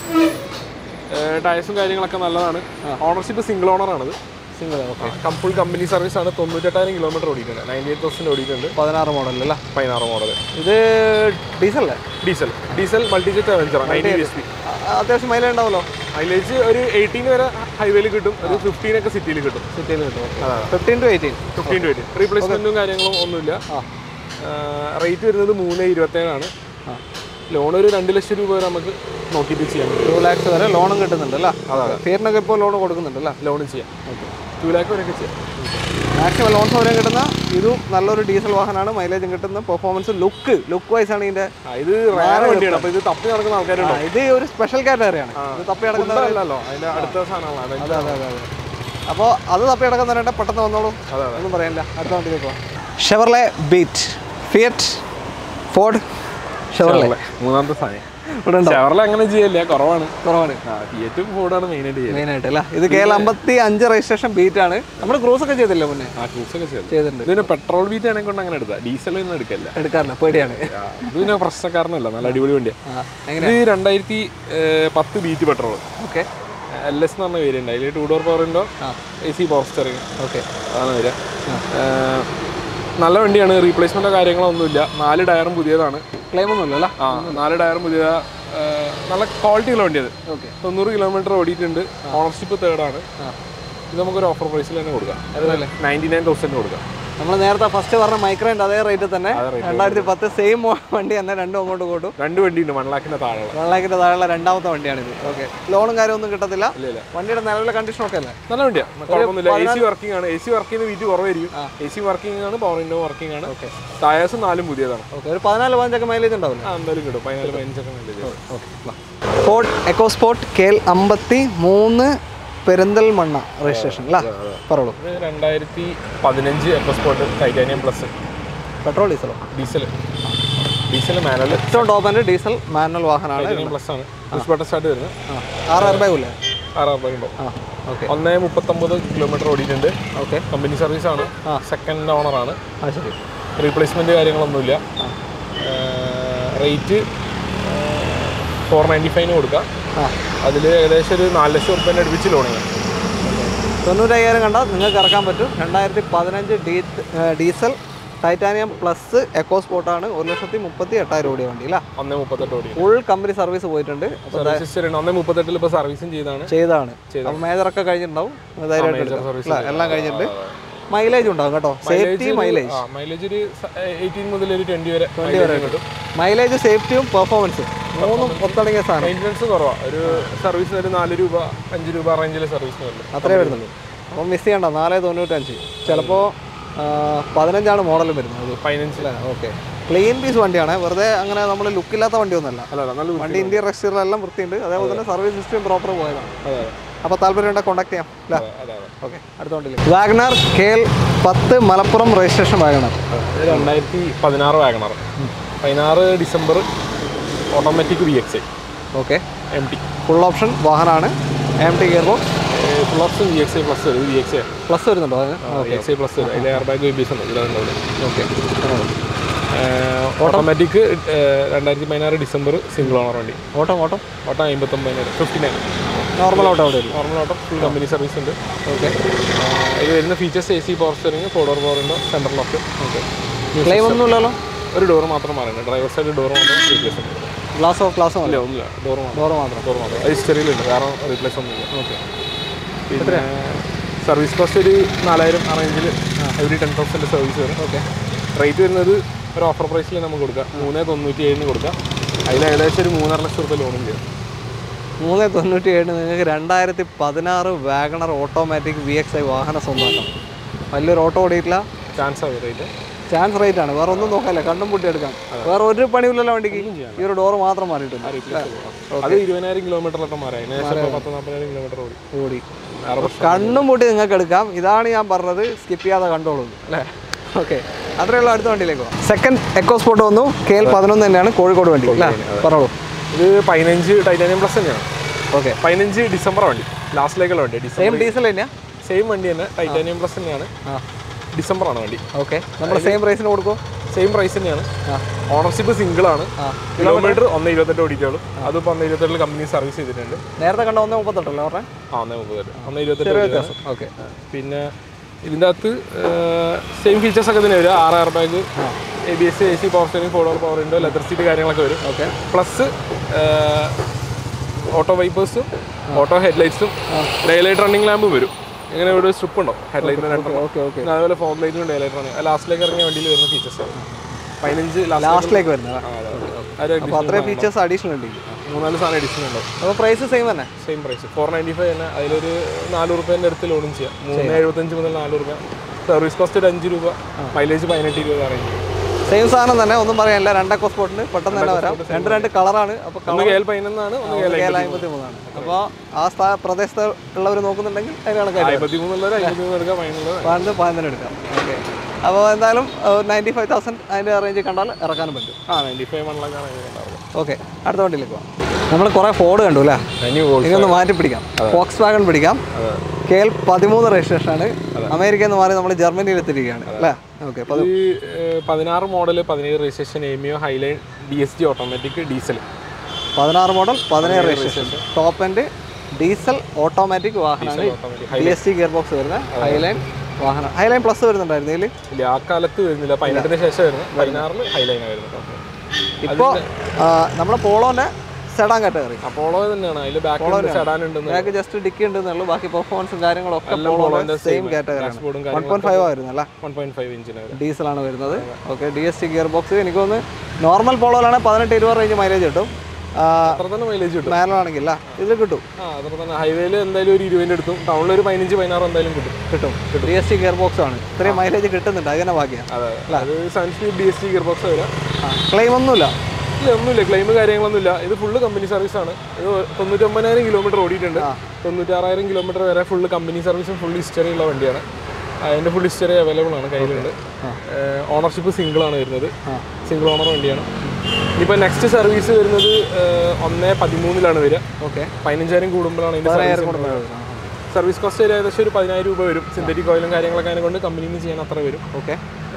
ടയർസും കാര്യങ്ങളൊക്കെ നല്ലതാണ് ഓണർഷിപ്പ് സിംഗിൾ ഓണറാണിത് single okay full company service ആണ് തൊണ്ണൂറ്റെട്ടായിരം കിലോമീറ്റർ ഓടിയിട്ടുണ്ട് നയൻറ്റി എയ്റ്റ് തൗസൻഡ് ഓടിയിട്ടുണ്ട് പതിനാറ് മോഡൽ അല്ല പതിനാറ് മോഡൽ ഇത് ഡീസൽ അല്ലേ diesel diesel Multijet Avventura ninety S P അ- അത്യാവശ്യം മൈലേജ് ഉണ്ടാവല്ലോ മൈലേജ് ഒരു എയ്റ്റീൻ വരെ ഹൈവേയിൽ കിട്ടും ഒരു ഫിഫ്റ്റീൻ ഒക്കെ സിറ്റിയിൽ കിട്ടും സിറ്റിയിൽ കിട്ടും fifteen to eighteen fifteen to eighteen റീപ്ലേസ്മെന്റും കാര്യങ്ങളും ഒന്നുമില്ല ആ റേറ്റ് വരുന്നത് മൂന്ന് ഇരുപത്തേഴാണ് ആ ലോൺ ഒരു രണ്ട് ലക്ഷം രൂപ വരെ നമുക്ക് നോക്കിയിട്ട് ചെയ്യാൻ പറ്റും ടു ലാക്സ് വരെ ലോണും കിട്ടുന്നുണ്ട് അല്ലേ ഫിയറിനൊക്കെ ഇപ്പോൾ ലോൺ കൊടുക്കുന്നുണ്ട് അല്ലേ ലോൺ ചെയ്യാം ടു ലാക്ക് വരെയൊക്കെ ചെയ്യാം മാക്സിമം ലോൺ സൗകര്യം കിട്ടുന്ന ഇതും നല്ലൊരു ഡീസൽ വാഹനമാണ് മൈലേജും കിട്ടുന്ന പെർഫോമൻസ് ലുക്ക് ലുക്ക് വൈസ് ആണ് ഇതിന്റെ ആ, ഇത് റയർ വണ്ടിയാണ് അപ്പോൾ ഇത് തപ്പി നടക്കുന്ന ആ, ആൾക്കാരുണ്ടോ ഇത് ഒരു സ്പെഷ്യൽ കാറ്റഗറിയാണ് ഇത് തപ്പി നടക്കുന്ന അല്ലല്ലോ അതിന്റെ അടുത്ത സാധനങ്ങളാണ് അതെ അതെ അതെ അതെ അപ്പോൾ അത് തപ്പി നടക്കുന്നവരുടെ പെട്ടെന്ന് വന്നോളൂ അതെ, അതെ. ഒന്നും പറയാനില്ല അടുത്ത വണ്ടിയിൽ പോവാം Chevrolet Beat Fiat Ford Chevrolet മൂന്നാമത്തെ സാധനം ഇവിടെ ഉണ്ടോ ഷെവർല അങ്ങനെ ചെയ്യല്ല കുറവാണ് കുറവാണ് ഫിയറ്റും ഫോർഡാണ് മെയിനായിട്ട് ചെയ്യുന്നത് മെയിൻ ആയിട്ട് അല്ല ഇത് കെ എൽ അമ്പത്തി അഞ്ച് രജിസ്ട്രേഷൻ ബീറ്റ് ആണ് നമ്മൾ ക്രൂസ് ഒക്കെ ചെയ്തില്ലേ മുന്നേ ആ ക്രൂസ് ഒക്കെ ചെയ്തത് ചെയ്തിട്ടുണ്ട് ഇതിന് പെട്രോൾ ബീറ്റ് ആണെങ്കിൽ കൊണ്ട് അങ്ങനെ എടുത്താൽ ഡീസൽ ഒന്നും എടുക്കല്ല എടുക്കാറില്ല പേടിയാണ് ആ, ഇത് പിന്നെ പ്രശ്നക്കാരനല്ല നല്ല അടിപൊളി വണ്ടിയാണ് ആ എങ്ങനെ ഇത് രണ്ടായിരത്തി ഏഹ്, പത്ത് Beat petrol okay L S എന്ന് പറഞ്ഞ വേരിയൻ്റ് അതിൽ ടൂ ഡോർ പവറിൻ്റെ ആ A C power steering okay അതാണ് വരിക ഏഹ്, നല്ല വണ്ടിയാണ് റീപ്ലേസ്മെൻറ്റോ കാര്യങ്ങളോ ഒന്നുമില്ല നാല് ടയറും പുതിയതാണ് ക്ലെയിം ഒന്നുമില്ല അല്ല ആ നാല് ടയറും പുതിയതാ ഏഹ്, നല്ല ക്വാളിറ്റി ഉള്ള വണ്ടിയത് ഓക്കെ തൊണ്ണൂറ് കിലോമീറ്റർ ഓടിയിട്ടുണ്ട് ഓണർഷിപ്പ് തേർഡാണ് ആ ഇത് നമുക്കൊരു ഓഫർ പ്രൈസിൽ തന്നെ കൊടുക്കാം അതല്ലേ നയൻറ്റി നയൻ തൗസൻഡ് കൊടുക്കാം നമ്മൾ നേരത്തെ ഫസ്റ്റ് പറഞ്ഞ മൈക്രോൻ്റെ അതേ റേറ്റ് തന്നെ രണ്ടായിരത്തി പത്ത് സെയിം വണ്ടി തന്നെ രണ്ടും അങ്ങോട്ട് കൂട്ടും രണ്ട് വണ്ടിയുണ്ട് വൺ ലാഖിൻ്റെ താഴെയുള്ള വൺ ലാഖിൻ്റെ താഴെയുള്ള രണ്ടാമത്തെ വണ്ടിയാണിത് ഓക്കെ ലോണും കാര്യമൊന്നും കിട്ടത്തില്ല ഇല്ല ഇല്ല വണ്ടിയുടെ നിലവിലെ കണ്ടീഷൻ ഒക്കെ അല്ലേ നല്ല വണ്ടിയാണ് കുഴപ്പമൊന്നുമില്ല എ സി വർക്കിംഗ് ആണ് എ സി വർക്ക് ചെയ്യുന്ന വീറ്റ് കുറവായിരിക്കും എ സി വർക്കിംഗ് ആണ് പവർ വിൻഡോ വർക്കിംഗ് ആണ് ടയേഴ്സ് നാലും പുതിയതാണ് ഓക്കെ ഒരു പതിനാല് പതിനഞ്ചൊക്കെ മൈലേജ് ഉണ്ടാവില്ല ആ എന്തായാലും കിട്ടും പതിനാല് പതിനഞ്ചൊക്കെ നല്ലത് okay Ford EcoSport K L അമ്പത്തി മൂന്ന് പെരിന്തൽമണ്ണ രജിസ്ട്രേഷൻ അല്ല പറയുള്ളൂ ഇത് രണ്ടായിരത്തി പതിനഞ്ച് എക്കോസ്പോർട്ട് ടൈറ്റാനിയം പ്ലസ് പെട്രോൾ ഡീസലോ ഡീസൽ ഡീസൽ മാനുവൽ ഏറ്റവും ടോപ്പ് ആൻഡ് ഡീസൽ മാനുവൽ വാഹനമാണ് ടൈറ്റാനിയം പ്ലസ് ആണ് പുഷ് ബട്ടൺ സ്റ്റാർട്ട് വരുന്നത് ആ ആറ് എയർ ബാഗ് ഇല്ലേ ആറാം രൂപ ഉണ്ടാവും ആ ഓക്കെ ഒന്നേ മുപ്പത്തൊമ്പത് കിലോമീറ്റർ ഓടിയിട്ടുണ്ട് ഓക്കെ കമ്പനി സർവീസ് ആണ് ആ. സെക്കൻഡ് ഓണറാണ് ആ ശരി റീപ്ലേസ്മെൻറ്റ് കാര്യങ്ങളൊന്നുമില്ല റേറ്റ് ഫോർ നയൻറ്റി ഫൈവിന് കൊടുക്കാം ആ അതിൽ ഏകദേശം ഒരു നാല് ലക്ഷം റുപ്യേൻ്റെ അടുപ്പിച്ച് ലോൺ ചെയ്യാം തൊണ്ണൂറ്റയ്യായിരം കണ്ടാൽ നിങ്ങൾക്ക് ഇറക്കാൻ പറ്റും രണ്ടായിരത്തി പതിനഞ്ച് ഡീ ഡീസൽ ടൈറ്റാനിയം പ്ലസ് എക്കോ സ്പോർട്ടാണ് ഒരു ലക്ഷത്തി മുപ്പത്തി എട്ടായിരം ഓടിയ വണ്ടി അല്ല ഒന്നേ മുപ്പത്തെട്ട് ഓടി ഫുൾ കമ്പനി സർവീസ് പോയിട്ടുണ്ട് അപ്പോൾ സർവീസ് ഹിസ്റ്ററി ഒന്നേ മുപ്പത്തെട്ടിൽ ഇപ്പോൾ സർവീസും ചെയ്താണ് ചെയ്താണ് അപ്പോൾ മേജറൊക്കെ കഴിഞ്ഞിട്ടുണ്ടാവും ധൈര്യമായിട്ട് എടുക്കാം സർവീസ് അല്ല എല്ലാം കഴിഞ്ഞിട്ടുണ്ട് മൈലേജ് ഉണ്ടാവും കേട്ടോ സേഫ്റ്റി മൈലേജ് ആ മൈലേജ് ഒരു എയ്റ്റീൻ മുതൽ ഒരു ട്വൻറ്റി വരെ വരെ കിട്ടും മൈലേജ് സേഫ്റ്റിയും പെർഫോമൻസും മൂന്നും ഒത്തടങ്ങിയ സാധനം മെയിൻ്റനൻസ് കുറവാണ് ഒരു സർവീസിന് ഒരു നാല് രൂപ അഞ്ച് രൂപ റേഞ്ചിൽ സർവീസിന് വരുന്നത് അത്രേ വരുന്നുള്ളൂ അപ്പം മിസ് ചെയ്യണ്ട നാല് തൊണ്ണൂറ്റഞ്ച് ചിലപ്പോൾ പതിനഞ്ചാണ് മോഡലും വരുന്നത് പതിനഞ്ച് ഓക്കെ ക്ലീൻ പീസ് വണ്ടിയാണ് വെറുതെ അങ്ങനെ നമ്മൾ ലുക്കില്ലാത്ത വണ്ടിയൊന്നുമല്ല അല്ല അല്ല നല്ല വണ്ടി ഇന്ത്യൻ എക്സ്റ്റീരിയറെല്ലാം വൃത്തിയുണ്ട് അതേപോലെ തന്നെ സർവീസ് സിസ്റ്റം പ്രോപ്പർ പോയതാണ് അതെ അപ്പോൾ താല്പര്യം ഉണ്ടെങ്കിൽ കോൺടാക്ട് ചെയ്യാം അല്ലേ അതെ അതെ അതെ ഓക്കെ അടുത്ത വണ്ടിയിൽ വാഗ്നർ കെ എൽ പത്ത് മലപ്പുറം രജിസ്ട്രേഷൻ വാഗണർ ഇത് രണ്ടായിരത്തി പതിനാറ് വാഗണർ പതിനാറ് December automatic V X okay M T full option വാഹനമാണ് M T gearbox full option V X I plus വരും വി എക്സ് ഐ പ്ലസ് വരുന്നുണ്ടോ അതിന് വി എക്സ് ഐ പ്ലസ് വരും അതിൽ എയർ ബാഗ് ബേബീസ് ഉണ്ട് ഇതിലുണ്ടാവില്ല okay automatic രണ്ടായിരത്തി പതിനാറ് December single owner വണ്ടി ഓട്ടം ഓട്ടം ഓട്ടം അമ്പത്തൊമ്പതിനായിരം ഫിഫ്റ്റി നയൻ നോർമൽ ഓട്ടം അവിടെ വരും നോർമൽ ഓട്ടം ഫുൾ കമ്പനി സർവീസ് ഉണ്ട് ഓക്കെ അതിൽ വരുന്ന features A C power steering four door power ഉണ്ടോ സെൻട്രൽ ലോക്ക് ഓക്കെ ക്ലെയിം ഒന്നുമില്ലല്ലോ ഒരു ഡോർ മാത്രം മാറുന്നുണ്ട് ഡ്രൈവർ സൈഡ് ഡോർ മാത്രം റീപ്ലേസ് ഉണ്ട് ഗ്ലാസ് ഓഫ് ഗ്ലാസ് ഇല്ല ഒന്നുമില്ല ഡോർ മാത്രം ഡോറ് മാത്രം ഡോർ മാത്രം അത് ഹിസ്റ്ററിയിലുണ്ട് വേറെ റീപ്ലേസ് ഒന്നുമില്ല ഓക്കെ പിന്നെ സർവീസ് കോസ്റ്റ് ഒരു നാലായിരം ആ റേഞ്ചിൽ എവറി ടെൻ തൗസൻഡ് സർവീസ് വരും ഓക്കെ റേറ്റ് വരുന്നത് ഒരു ഓഫർ പ്രൈസിൽ നമുക്ക് കൊടുക്കാം മൂന്ന് തൊണ്ണൂറ്റി ഏഴിന് കൊടുക്കാം അതിൽ ഏകദേശം ഒരു മൂന്നര ലക്ഷം റുപ്യ ലോണും ചെയ്യും മൂന്ന് തൊണ്ണൂറ്റി ഏഴിന് നിങ്ങൾക്ക് രണ്ടായിരത്തി പതിനാറ് WagonR automatic V X I വാഹനം സ്വന്തമാക്കാം വലിയൊരു ഓട്ടോ ഓടിയിട്ടില്ല ചാൻസ് ആവും റേറ്റ് ചാൻസ് റേറ്റ് ആണ് വേറെ ഒന്നും നോക്കാനില്ല കണ്ണും പൂട്ടി എടുക്കാം വേറെ ഒരു പണിയില്ലല്ലോ വണ്ടിക്ക് ഈ ഒരു ഡോറ് മാത്രം മാറിയിട്ടുണ്ട് അത് ഇരുപതിനായിരം കിലോമീറ്ററിലൊക്കെ മാറി അതിന് ശേഷം ഇപ്പോൾ പത്ത് നാൽപ്പതിനായിരം കിലോമീറ്റർ ഓടി ഓടി വേറെ അപ്പോൾ കണ്ണും പൂട്ടി നിങ്ങൾക്ക് എടുക്കാം ഇതാണ് ഞാൻ പറഞ്ഞത് സ്കിപ്പ് ചെയ്യാതെ കണ്ടോളൂ അല്ലേ ഓക്കെ അത്രയേ ഉള്ളൂ അടുത്ത വണ്ടിയിലേക്ക് പോകാം സെക്കൻഡ് എക്കോ സ്പോട്ട് വന്നു കെ എൽ പതിനൊന്ന് തന്നെയാണ് കോഴിക്കോട് വണ്ടി അല്ലേ പറഞ്ഞോളൂ ഇത് പതിനഞ്ച് ടൈറ്റാനിയം പ്ലസ് തന്നെയാണ് ഓക്കെ പതിനഞ്ച് ഡിസംബർ വണ്ടി ലാസ്റ്റിലേക്കുള്ള വണ്ടി ഡിസംബർ സെയിം ഡീസൽ തന്നെയാ സെയിം വണ്ടി തന്നെ ടൈറ്റാനിയം പ്ലസ് തന്നെയാണ് ആ ഡിസംബർ ആണ് വണ്ടി ഓക്കെ നമ്മൾ സെയിം പ്രൈസിന് കൊടുക്കുമോ സെയിം പ്രൈസ് തന്നെയാണ് ആ ഓണർഷിപ്പ് സിംഗിൾ ആണ് ആ കിലോമീറ്റർ ഒന്ന് ഇരുപത്തെട്ട് ഓടിക്കുള്ളൂ അതിപ്പോൾ ഒന്ന് ഇരുപത്തെട്ടിൽ കമ്പനി സർവീസ് ചെയ്തിട്ടുണ്ട് നേരത്തെ കണ്ട ഒന്നേ മുപ്പത്തെട്ടല്ലേ പറഞ്ഞേ ആ ഒന്നേ മുപ്പത്തെട്ട് ഒന്ന് ഇരുപത്തെട്ട് ചെറിയ ഓടിയതാണ്. വ്യത്യാസം ഓക്കെ പിന്നെ ഇതിൻ്റെ അകത്ത് സെയിം ഫീച്ചേഴ്സ് ഒക്കെ തന്നെ വരും ആറ് airbag A B S A C power standing four door power window leather seat കാര്യങ്ങളൊക്കെ വരും ഓക്കെ പ്ലസ് ഓട്ടോ വൈപ്പേഴ്സും ഓട്ടോ ഹെഡ്ലൈറ്റ്സും ഡേലൈറ്റ് റണ്ണിങ് ലാമ്പും വരും ഇങ്ങനെ ഒരു സ്ട്രിപ്പ് ഉണ്ടോ ഹെഡ്ലൈറ്റിന് രണ്ടെണ്ണം ഓക്കെ ഓക്കെ പിന്നെ അതുപോലെ ഫോഗ് ലൈറ്റും ഡേലൈറ്റ് റണ്ണിങ് ലാസ്റ്റിലേക്ക് ഇറങ്ങിയ വണ്ടിയിൽ വരുന്ന ഫീച്ചേഴ്സ് പതിനഞ്ച് ലാസ്റ്റ് ലാസ്റ്റിലേക്ക് വരുന്നത് ഒരു അപ്പോൾ അത്രയും ഫീച്ചേഴ്സ് അഡീഷണൽ ഉണ്ട് ഇതില്. മൂന്നാല് സാധനം എഡിഷൻ ഉണ്ടാവും അപ്പോൾ പ്രൈസ് സെയിം തന്നെ same price four ninety five തന്നെ അതിലൊരു നാല് റുപ്യേൻ്റെ അടുത്ത് ലോണും ചെയ്യാം മൂന്ന് എഴുപത്തഞ്ച് മുതൽ നാല് റുപ്യ സർവീസ് കോസ്റ്റ് ഒരു അഞ്ച് രൂപ മൈലേജ് പതിനെട്ട് ഇരുപത് അറേഞ്ച് സെയിം സാധനം തന്നെ ഒന്നും പറയാനില്ല രണ്ട് എക്കോ സ്പോട്ടിന് പെട്ടെന്ന് തന്നെ വരാം രണ്ട് രണ്ട് കളറാണ് അപ്പോൾ ഒന്ന് കെ എൽ പതിനൊന്നാണ് ഒന്ന് കെ എൽ അമ്പത്തി മൂന്നാണ് അപ്പോൾ ആ സ്ഥാ പ്രദേശത്ത് ഉള്ളവർ നോക്കുന്നുണ്ടെങ്കിൽ അതിന് കണക്കായിട്ട് അമ്പത്തി മൂന്നുള്ളവർ അമ്പത്തി മൂന്ന് എടുക്കാം പതിനുള്ളത് പതിനഞ്ച് പതിനഞ്ചിന് എടുക്കാം ഓക്കെ അപ്പോൾ എന്തായാലും നയൻറ്റി ഫൈവ് തൗസൻഡ് അതിൻ്റെ റേഞ്ച് കണ്ടാൽ ഇറക്കാനും പറ്റും ആ നയൻറ്റി ഫൈവ് വണ്ണിലേക്കാണ് ഉണ്ടാവുക ഓക്കെ അടുത്ത വണ്ടിയിലേക്ക് പോകാം നമ്മൾ കുറേ ഫോർഡ് കണ്ടു അല്ലേ ഇനി ഒന്ന് മാറ്റി പിടിക്കാം ഫോക്സ് വാഗൺ പിടിക്കാം കെ എൽ പതിമൂന്ന് രജിസ്ട്രേഷൻ ആണ് അമേരിക്കയിൽ നിന്ന് മാറി നമ്മൾ ജർമ്മനിയിൽ എത്തിയിരിക്കുകയാണ് അല്ലേ ഓക്കെ ഇത് ഏഹ്, പതിനാറ് മോഡൽ പതിനേഴ് registration Ameo Highline D S G automatic diesel പതിനാറ് മോഡൽ പതിനേഴ് registration top end diesel automatic വാഹനമാണ് D S C gearbox വരുന്ന ഹൈലൈൻ വാഹനം ഹൈലൈൻ പ്ലസ് വരുന്നുണ്ടായിരുന്നു ഇതിൽ ഇല്ല ആ കാലത്ത് വരുന്നില്ല പതിനെട്ടിന് ശേഷം വരുന്നത് പതിനാറിൽ ഹൈലൈൻ വരുന്നത് ഇപ്പോൾ നമ്മുടെ പോളോൻ്റെ സെഡാൻ കാറ്റഗറി അപ്പോളോ തന്നെയാണ് അതിൽ ബാക്ക് സെഡാൻ ഉണ്ടെന്ന് ബാക്ക് ജസ്റ്റ് ഡിക്കി ഉണ്ടെന്നുള്ളൂ ബാക്കി പെർഫോമൻസും കാര്യങ്ങളൊക്കെ പോളോൻ്റെ സെയിം കാറ്റഗറിയാണ് ഡാഷ്ബോർഡും വൺ പോയിന്റ് ഫൈവ് ആയിരുന്നു അല്ലേ വൺ പോയിന്റ് ഫൈവ് ഇഞ്ചിന് വരും ഡീസലാണ് വരുന്നത് okay D S T gearbox എനിക്ക് തോന്നുന്നു നോർമൽ പോളോയിലാണ് പതിനെട്ട് ഇരുപത് റേഞ്ച് മൈലേജ് കിട്ടും അത്ര തന്നെ മൈലേജ് കിട്ടും മാനുവലാണെങ്കിൽ അല്ല ഇതിൽ കിട്ടും ആ അത്ര തന്നെ ഹൈവേയിൽ എന്തായാലും ഒരു ഇരുപതിൻ്റെ എടുത്തും ടൗണിൽ ഒരു പതിനഞ്ച് പതിനാറ് എന്തായാലും കിട്ടും കിട്ടും D S T gearbox ആണ് ഇത്രയും മൈലേജ് കിട്ടുന്നുണ്ട് അതിനെ ഭാഗ്യമാണ് അതെ അത് seven speed D S T gearbox വരാം ക്ലെയിം ഒന്നുമില്ല ഇല്ല ഒന്നുമില്ല ക്ലെയിം കാര്യങ്ങളൊന്നുമില്ല ഇത് ഫുള്ള് കമ്പനി സർവീസ് ആണ് ഇത് തൊണ്ണൂറ്റൊമ്പതിനായിരം കിലോമീറ്റർ ഓടിയിട്ടുണ്ട് തൊണ്ണൂറ്റാറായിരം കിലോമീറ്റർ വരെ ഫുള്ള് കമ്പനി സർവീസും ഫുൾ ഹിസ്റ്ററി ഉള്ള വണ്ടിയാണ് അതിൻ്റെ ഫുൾ ഹിസ്റ്ററി അവൈലബിൾ ആണ് കയ്യിലുണ്ട് ഓണർഷിപ്പ് സിംഗിൾ ആണ് വരുന്നത് സിംഗിൾ ഓണർ വണ്ടിയാണ് ഇനിയിപ്പോൾ നെക്സ്റ്റ് സർവീസ് വരുന്നത് ഏഹ്, ഒന്ന് പതിമൂന്നിലാണ് വരിക ഓക്കെ പതിനഞ്ചായിരം കൂടുമ്പോഴാണ് ഇതിൻ്റെ സർവീസ് സർവീസ് കോസ്റ്റ് ഒരു ഏകദേശം ഒരു പതിനായിരം രൂപ വരും സിന്തറ്റിക് ഓയിലും കാര്യങ്ങളൊക്കെ അതിനെ കൊണ്ട് കമ്പനിയിൽ നിന്ന് ചെയ്യാൻ അത്ര വരും ഓക്കെ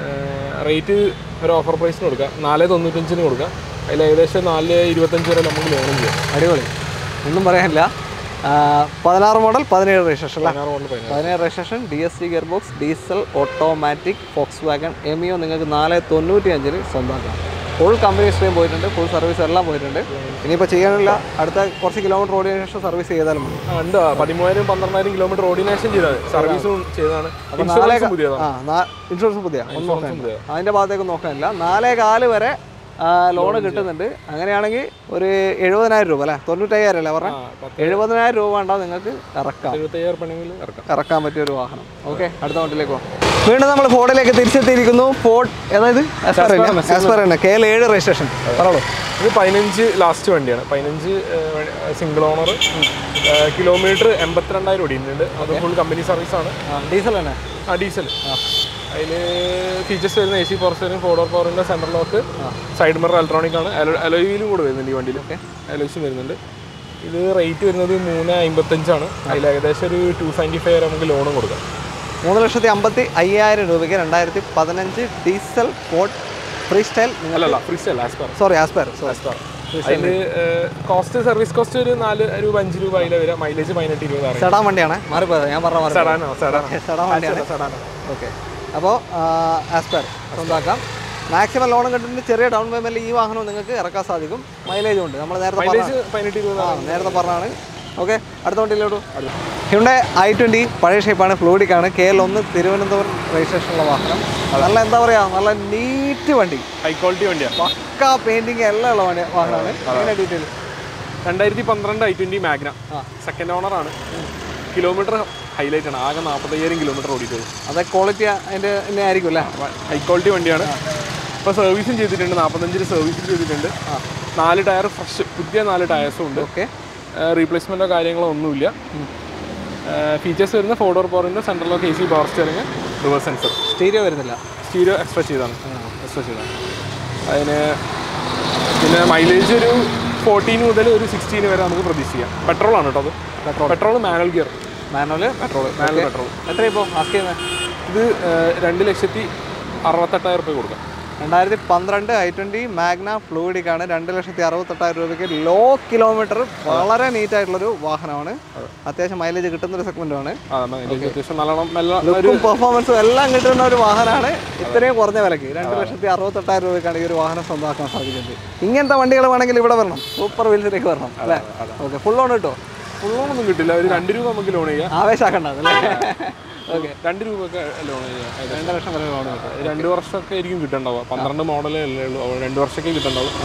റേറ്റ് ഒരു ഓഫർ പ്രൈസിന് കൊടുക്കുക നാല് തൊണ്ണൂറ്റഞ്ചിന് കൊടുക്കുക അതിൽ ഏകദേശം നാല് ഇരുപത്തഞ്ച് വരെ നമുക്ക് ലോണും ചെയ്യാം അടിപൊളി ഒന്നും പറയാനില്ല ആ, പതിനാറ് മോഡൽ പതിനേഴ് രജിസ്ട്രേഷൻ അല്ല പതിനാറ് കൊണ്ട് പതിനാറ് പതിനേഴ് registration D S C gearbox diesel automatic Volkswagen Ameo നിങ്ങൾക്ക് നാല് തൊണ്ണൂറ്റി അഞ്ചിന് സ്വന്തമാക്കാം ഫുൾ കമ്പനി ഹിസ്റ്ററിയും പോയിട്ടുണ്ട് ഫുൾ സർവീസ് എല്ലാം പോയിട്ടുണ്ട് ഇനിയിപ്പോൾ ചെയ്യാനില്ല അടുത്ത കുറച്ച് കിലോമീറ്റർ ഓടിയതിനു ശേഷം സർവീസ് ചെയ്താലും മതി ആ, ഉണ്ട് പതിമൂവായിരം പന്ത്രണ്ടായിരം കിലോമീറ്റർ ഓർഡിനേഷൻ ചെയ്താൽ സർവീസും ചെയ്തതാണ് നാലേ ഇൻഷുറൻസ് പുതിയതാണ് ആ ഇൻഷുറൻസ് പുതിയ ഒന്നും നോക്കാൻ പുതിയ അതിൻ്റെ ഭാഗത്തേക്ക് നോക്കാനില്ല നാലേ കാല് വരെ ലോൺ കിട്ടുന്നുണ്ട് അങ്ങനെയാണെങ്കിൽ ഒരു എഴുപതിനായിരം രൂപ അല്ലേ തൊണ്ണൂറ്റയ്യായിരം അല്ലേ പറഞ്ഞത് ആ പത്ത് എഴുപതിനായിരം രൂപ ഉണ്ടാവും നിങ്ങൾക്ക് ഇറക്കാം എഴുപത്തയ്യായിരം പണിയെങ്കിലും ഇറക്കാം ഇറക്കാൻ പറ്റിയ ഒരു വാഹനം ഓക്കെ അടുത്ത വണ്ടിയിലേക്ക് പോകാം വീണ്ടും നമ്മൾ ഫോർഡിലേക്ക് തിരിച്ചെത്തിയിരിക്കുന്നു ഫോർഡ് ഏതായത് ആസ്പർ തന്നെ കെ എൽ ഏഴ് രജിസ്ട്രേഷൻ പറഞ്ഞോളൂ ഇത് പതിനഞ്ച് ലാസ്റ്റ് വണ്ടിയാണ് പതിനഞ്ച് സിംഗിൾ ഓണർ കിലോമീറ്റർ എൺപത്തിരണ്ടായിരം ഓടിയിട്ടുണ്ട് അത് ഫുൾ കമ്പനി സർവീസാണ് ഡീസൽ തന്നെ ആ ഡീസൽ അതിൽ ഫീച്ചേഴ്സ് വരുന്ന A C power steering four door പവറിൻ്റെ central lock side mirror electronic ആണ് അലോയിലും കൂടെ വരുന്നുണ്ട് ഈ വണ്ടിയിൽ അലോയ്സും വരുന്നുണ്ട് ഇത് റേറ്റ് വരുന്നത് മൂന്ന് അമ്പത്തഞ്ചാണ് അതിൽ ഏകദേശം ഒരു ടു സെവൻറ്റി ഫൈവ് വരെ നമുക്ക് ലോണും കൊടുക്കാം മൂന്ന് ലക്ഷത്തി അമ്പത്തി അയ്യായിരം രൂപയ്ക്ക് രണ്ടായിരത്തി പതിനഞ്ച് ഡീസൽ ഫോർഡ് ഫ്രീ സ്റ്റൈൽ അല്ലല്ല Freestyle Aspire sorry Aspire sorry Aspire അതിൽ കോസ്റ്റ് സർവീസ് കോസ്റ്റ് ഒരു നാല് രൂപ അഞ്ച് രൂപ അതിലെ വരാം മൈലേജ് പതിനെട്ട് ഇരുപത് അറിയാം സെഡാൻ വണ്ടിയാണ് മാറിപ്പോയത് ഞാൻ പറഞ്ഞ മാറി സെഡാനോ സെഡാനോ സെഡാൻ വണ്ടിയാണ് സെഡാനോ ഓക്കെ അപ്പോൾ ആസ്പയർ സ്വന്തമാക്കാം മാക്സിമം ലോൺ കിട്ടുന്ന ചെറിയ ഡൗൺ പേയ്മെൻറ്റിൽ ഈ വാഹനം നിങ്ങൾക്ക് ഇറക്കാൻ സാധിക്കും മൈലേജും ഉണ്ട് നമ്മൾ നേരത്തെ പറഞ്ഞ മൈലേജ് പതിനെട്ട് ഇരുപത് ആ നേരത്തെ പറഞ്ഞാണ് ഓക്കെ അടുത്ത വണ്ടിയിലോട്ട് ഹ്യുണ്ടെ ഐ ട്വൻറ്റി പഴയ ഷേപ്പാണ് ഫ്ലൂഡിക്കാണ് കെ എൽ ഒന്ന് തിരുവനന്തപുരം രജിസ്ട്രേഷനുള്ള വാഹനം നല്ല എന്താ പറയുക നല്ല നീറ്റ് വണ്ടി ഹൈ ക്വാളിറ്റി വണ്ടിയാണ് പക്ക പെയിൻറ്റിങ് എല്ലാം ഉള്ള വണ്ടി വാഹനമാണ് എങ്ങനെ ഡീറ്റെയിൽ രണ്ടായിരത്തി പന്ത്രണ്ട് ഐ ട്വന്റി മാഗ്ന ആ. സെക്കൻഡ് ഓണർ ആണ് കിലോമീറ്റർ ഹൈലൈറ്റ് ആണ് ആകെ നാൽപ്പത്തയ്യായിരം കിലോമീറ്റർ ഓടിയിട്ടുള്ളൂ അത് ക്വാളിറ്റി അതിൻ്റെ തന്നെ ആയിരിക്കും അല്ലേ ഹൈ ക്വാളിറ്റി വണ്ടിയാണ് ഇപ്പോൾ സർവീസും ചെയ്തിട്ടുണ്ട് നാൽപ്പത്തഞ്ചിന് സർവീസും ചെയ്തിട്ടുണ്ട് നാല് ടയർ ഫ്രഷ് പുതിയ നാല് ടയർസും ഉണ്ട് ഓക്കെ റീപ്ലേസ്മെൻറ്റോ കാര്യങ്ങളോ ഒന്നുമില്ല ഫീച്ചേഴ്സ് വരുന്ന ഫോർ ഡോർ പവറിൻ്റെ central lock A C power steering reverse sensor stereo വരുന്നില്ല സ്റ്റീരിയോ എക്സ്പ്രസ് ചെയ്താണ് എക്സ്പ്രസ് ചെയ്താണ് അതിന് പിന്നെ മൈലേജ് ഒരു ഫോർട്ടീൻ മുതൽ ഒരു സിക്സ്റ്റീൻ വരെ നമുക്ക് പ്രതീക്ഷിക്കാം പെട്രോൾ ആണ് കേട്ടോ അത് petrol petrol manual gear manual petrol manual petrol എത്ര ഇപ്പോൾ ആസ്ക് ചെയ്യുന്നത് ഇത് ഏഹ്, രണ്ട് ലക്ഷത്തി അറുപത്തെട്ടായിരം റുപ്യ കൊടുക്കാം രണ്ടായിരത്തി പന്ത്രണ്ട് ഐ ട്വൻറ്റി മാഗ്ന ഫ്ലൂയിഡിക്കാണ് രണ്ട് ലക്ഷത്തി അറുപത്തെട്ടായിരം രൂപയ്ക്ക് ലോ കിലോമീറ്റർ വളരെ നീറ്റ് ആയിട്ടുള്ളൊരു വാഹനമാണ് അത്യാവശ്യം മൈലേജ് കിട്ടുന്ന ഒരു സെഗ്മെന്റുമാണ് ആ മൈലേജ് അത്യാവശ്യം നല്ലോണം നല്ല ഒരു ലുക്കും പെർഫോമൻസും എല്ലാം കിട്ടുന്ന ഒരു വാഹനമാണ് ഇത്രയും കുറഞ്ഞ വിലക്ക് രണ്ട് ലക്ഷത്തി അറുപത്തെട്ടായിരം രൂപയ്ക്കാണ് ഈ ഒരു വാഹനം സ്വന്തമാക്കാൻ സാധിക്കുന്നത് ഇങ്ങനത്തെ വണ്ടികൾ വേണമെങ്കിൽ ഇവിടെ വരണം സൂപ്പർ വീൽസിലേക്ക് വരണം അല്ലേ ഓക്കെ ഫുൾ ഓൺ കിട്ടുമോ ഫുൾ ലോണൊന്നും കിട്ടില്ല ഒരു രണ്ട് രൂപ നമുക്ക് ലോൺ ചെയ്യാം ആവേശമാക്കണ്ട അല്ലേ ഓക്കെ രണ്ട് രൂപ ഒക്കെ ലോൺ ചെയ്യാം അത് രണ്ട് ലക്ഷം വരെ ലോൺ കിട്ടും രണ്ട് വർഷമൊക്കെ ആയിരിക്കും കിട്ടണ്ടാവുക പന്ത്രണ്ട് മോഡലേ അല്ലേ ഉള്ളൂ അപ്പോൾ രണ്ട് വർഷമൊക്കെ കിട്ടണ്ടാവും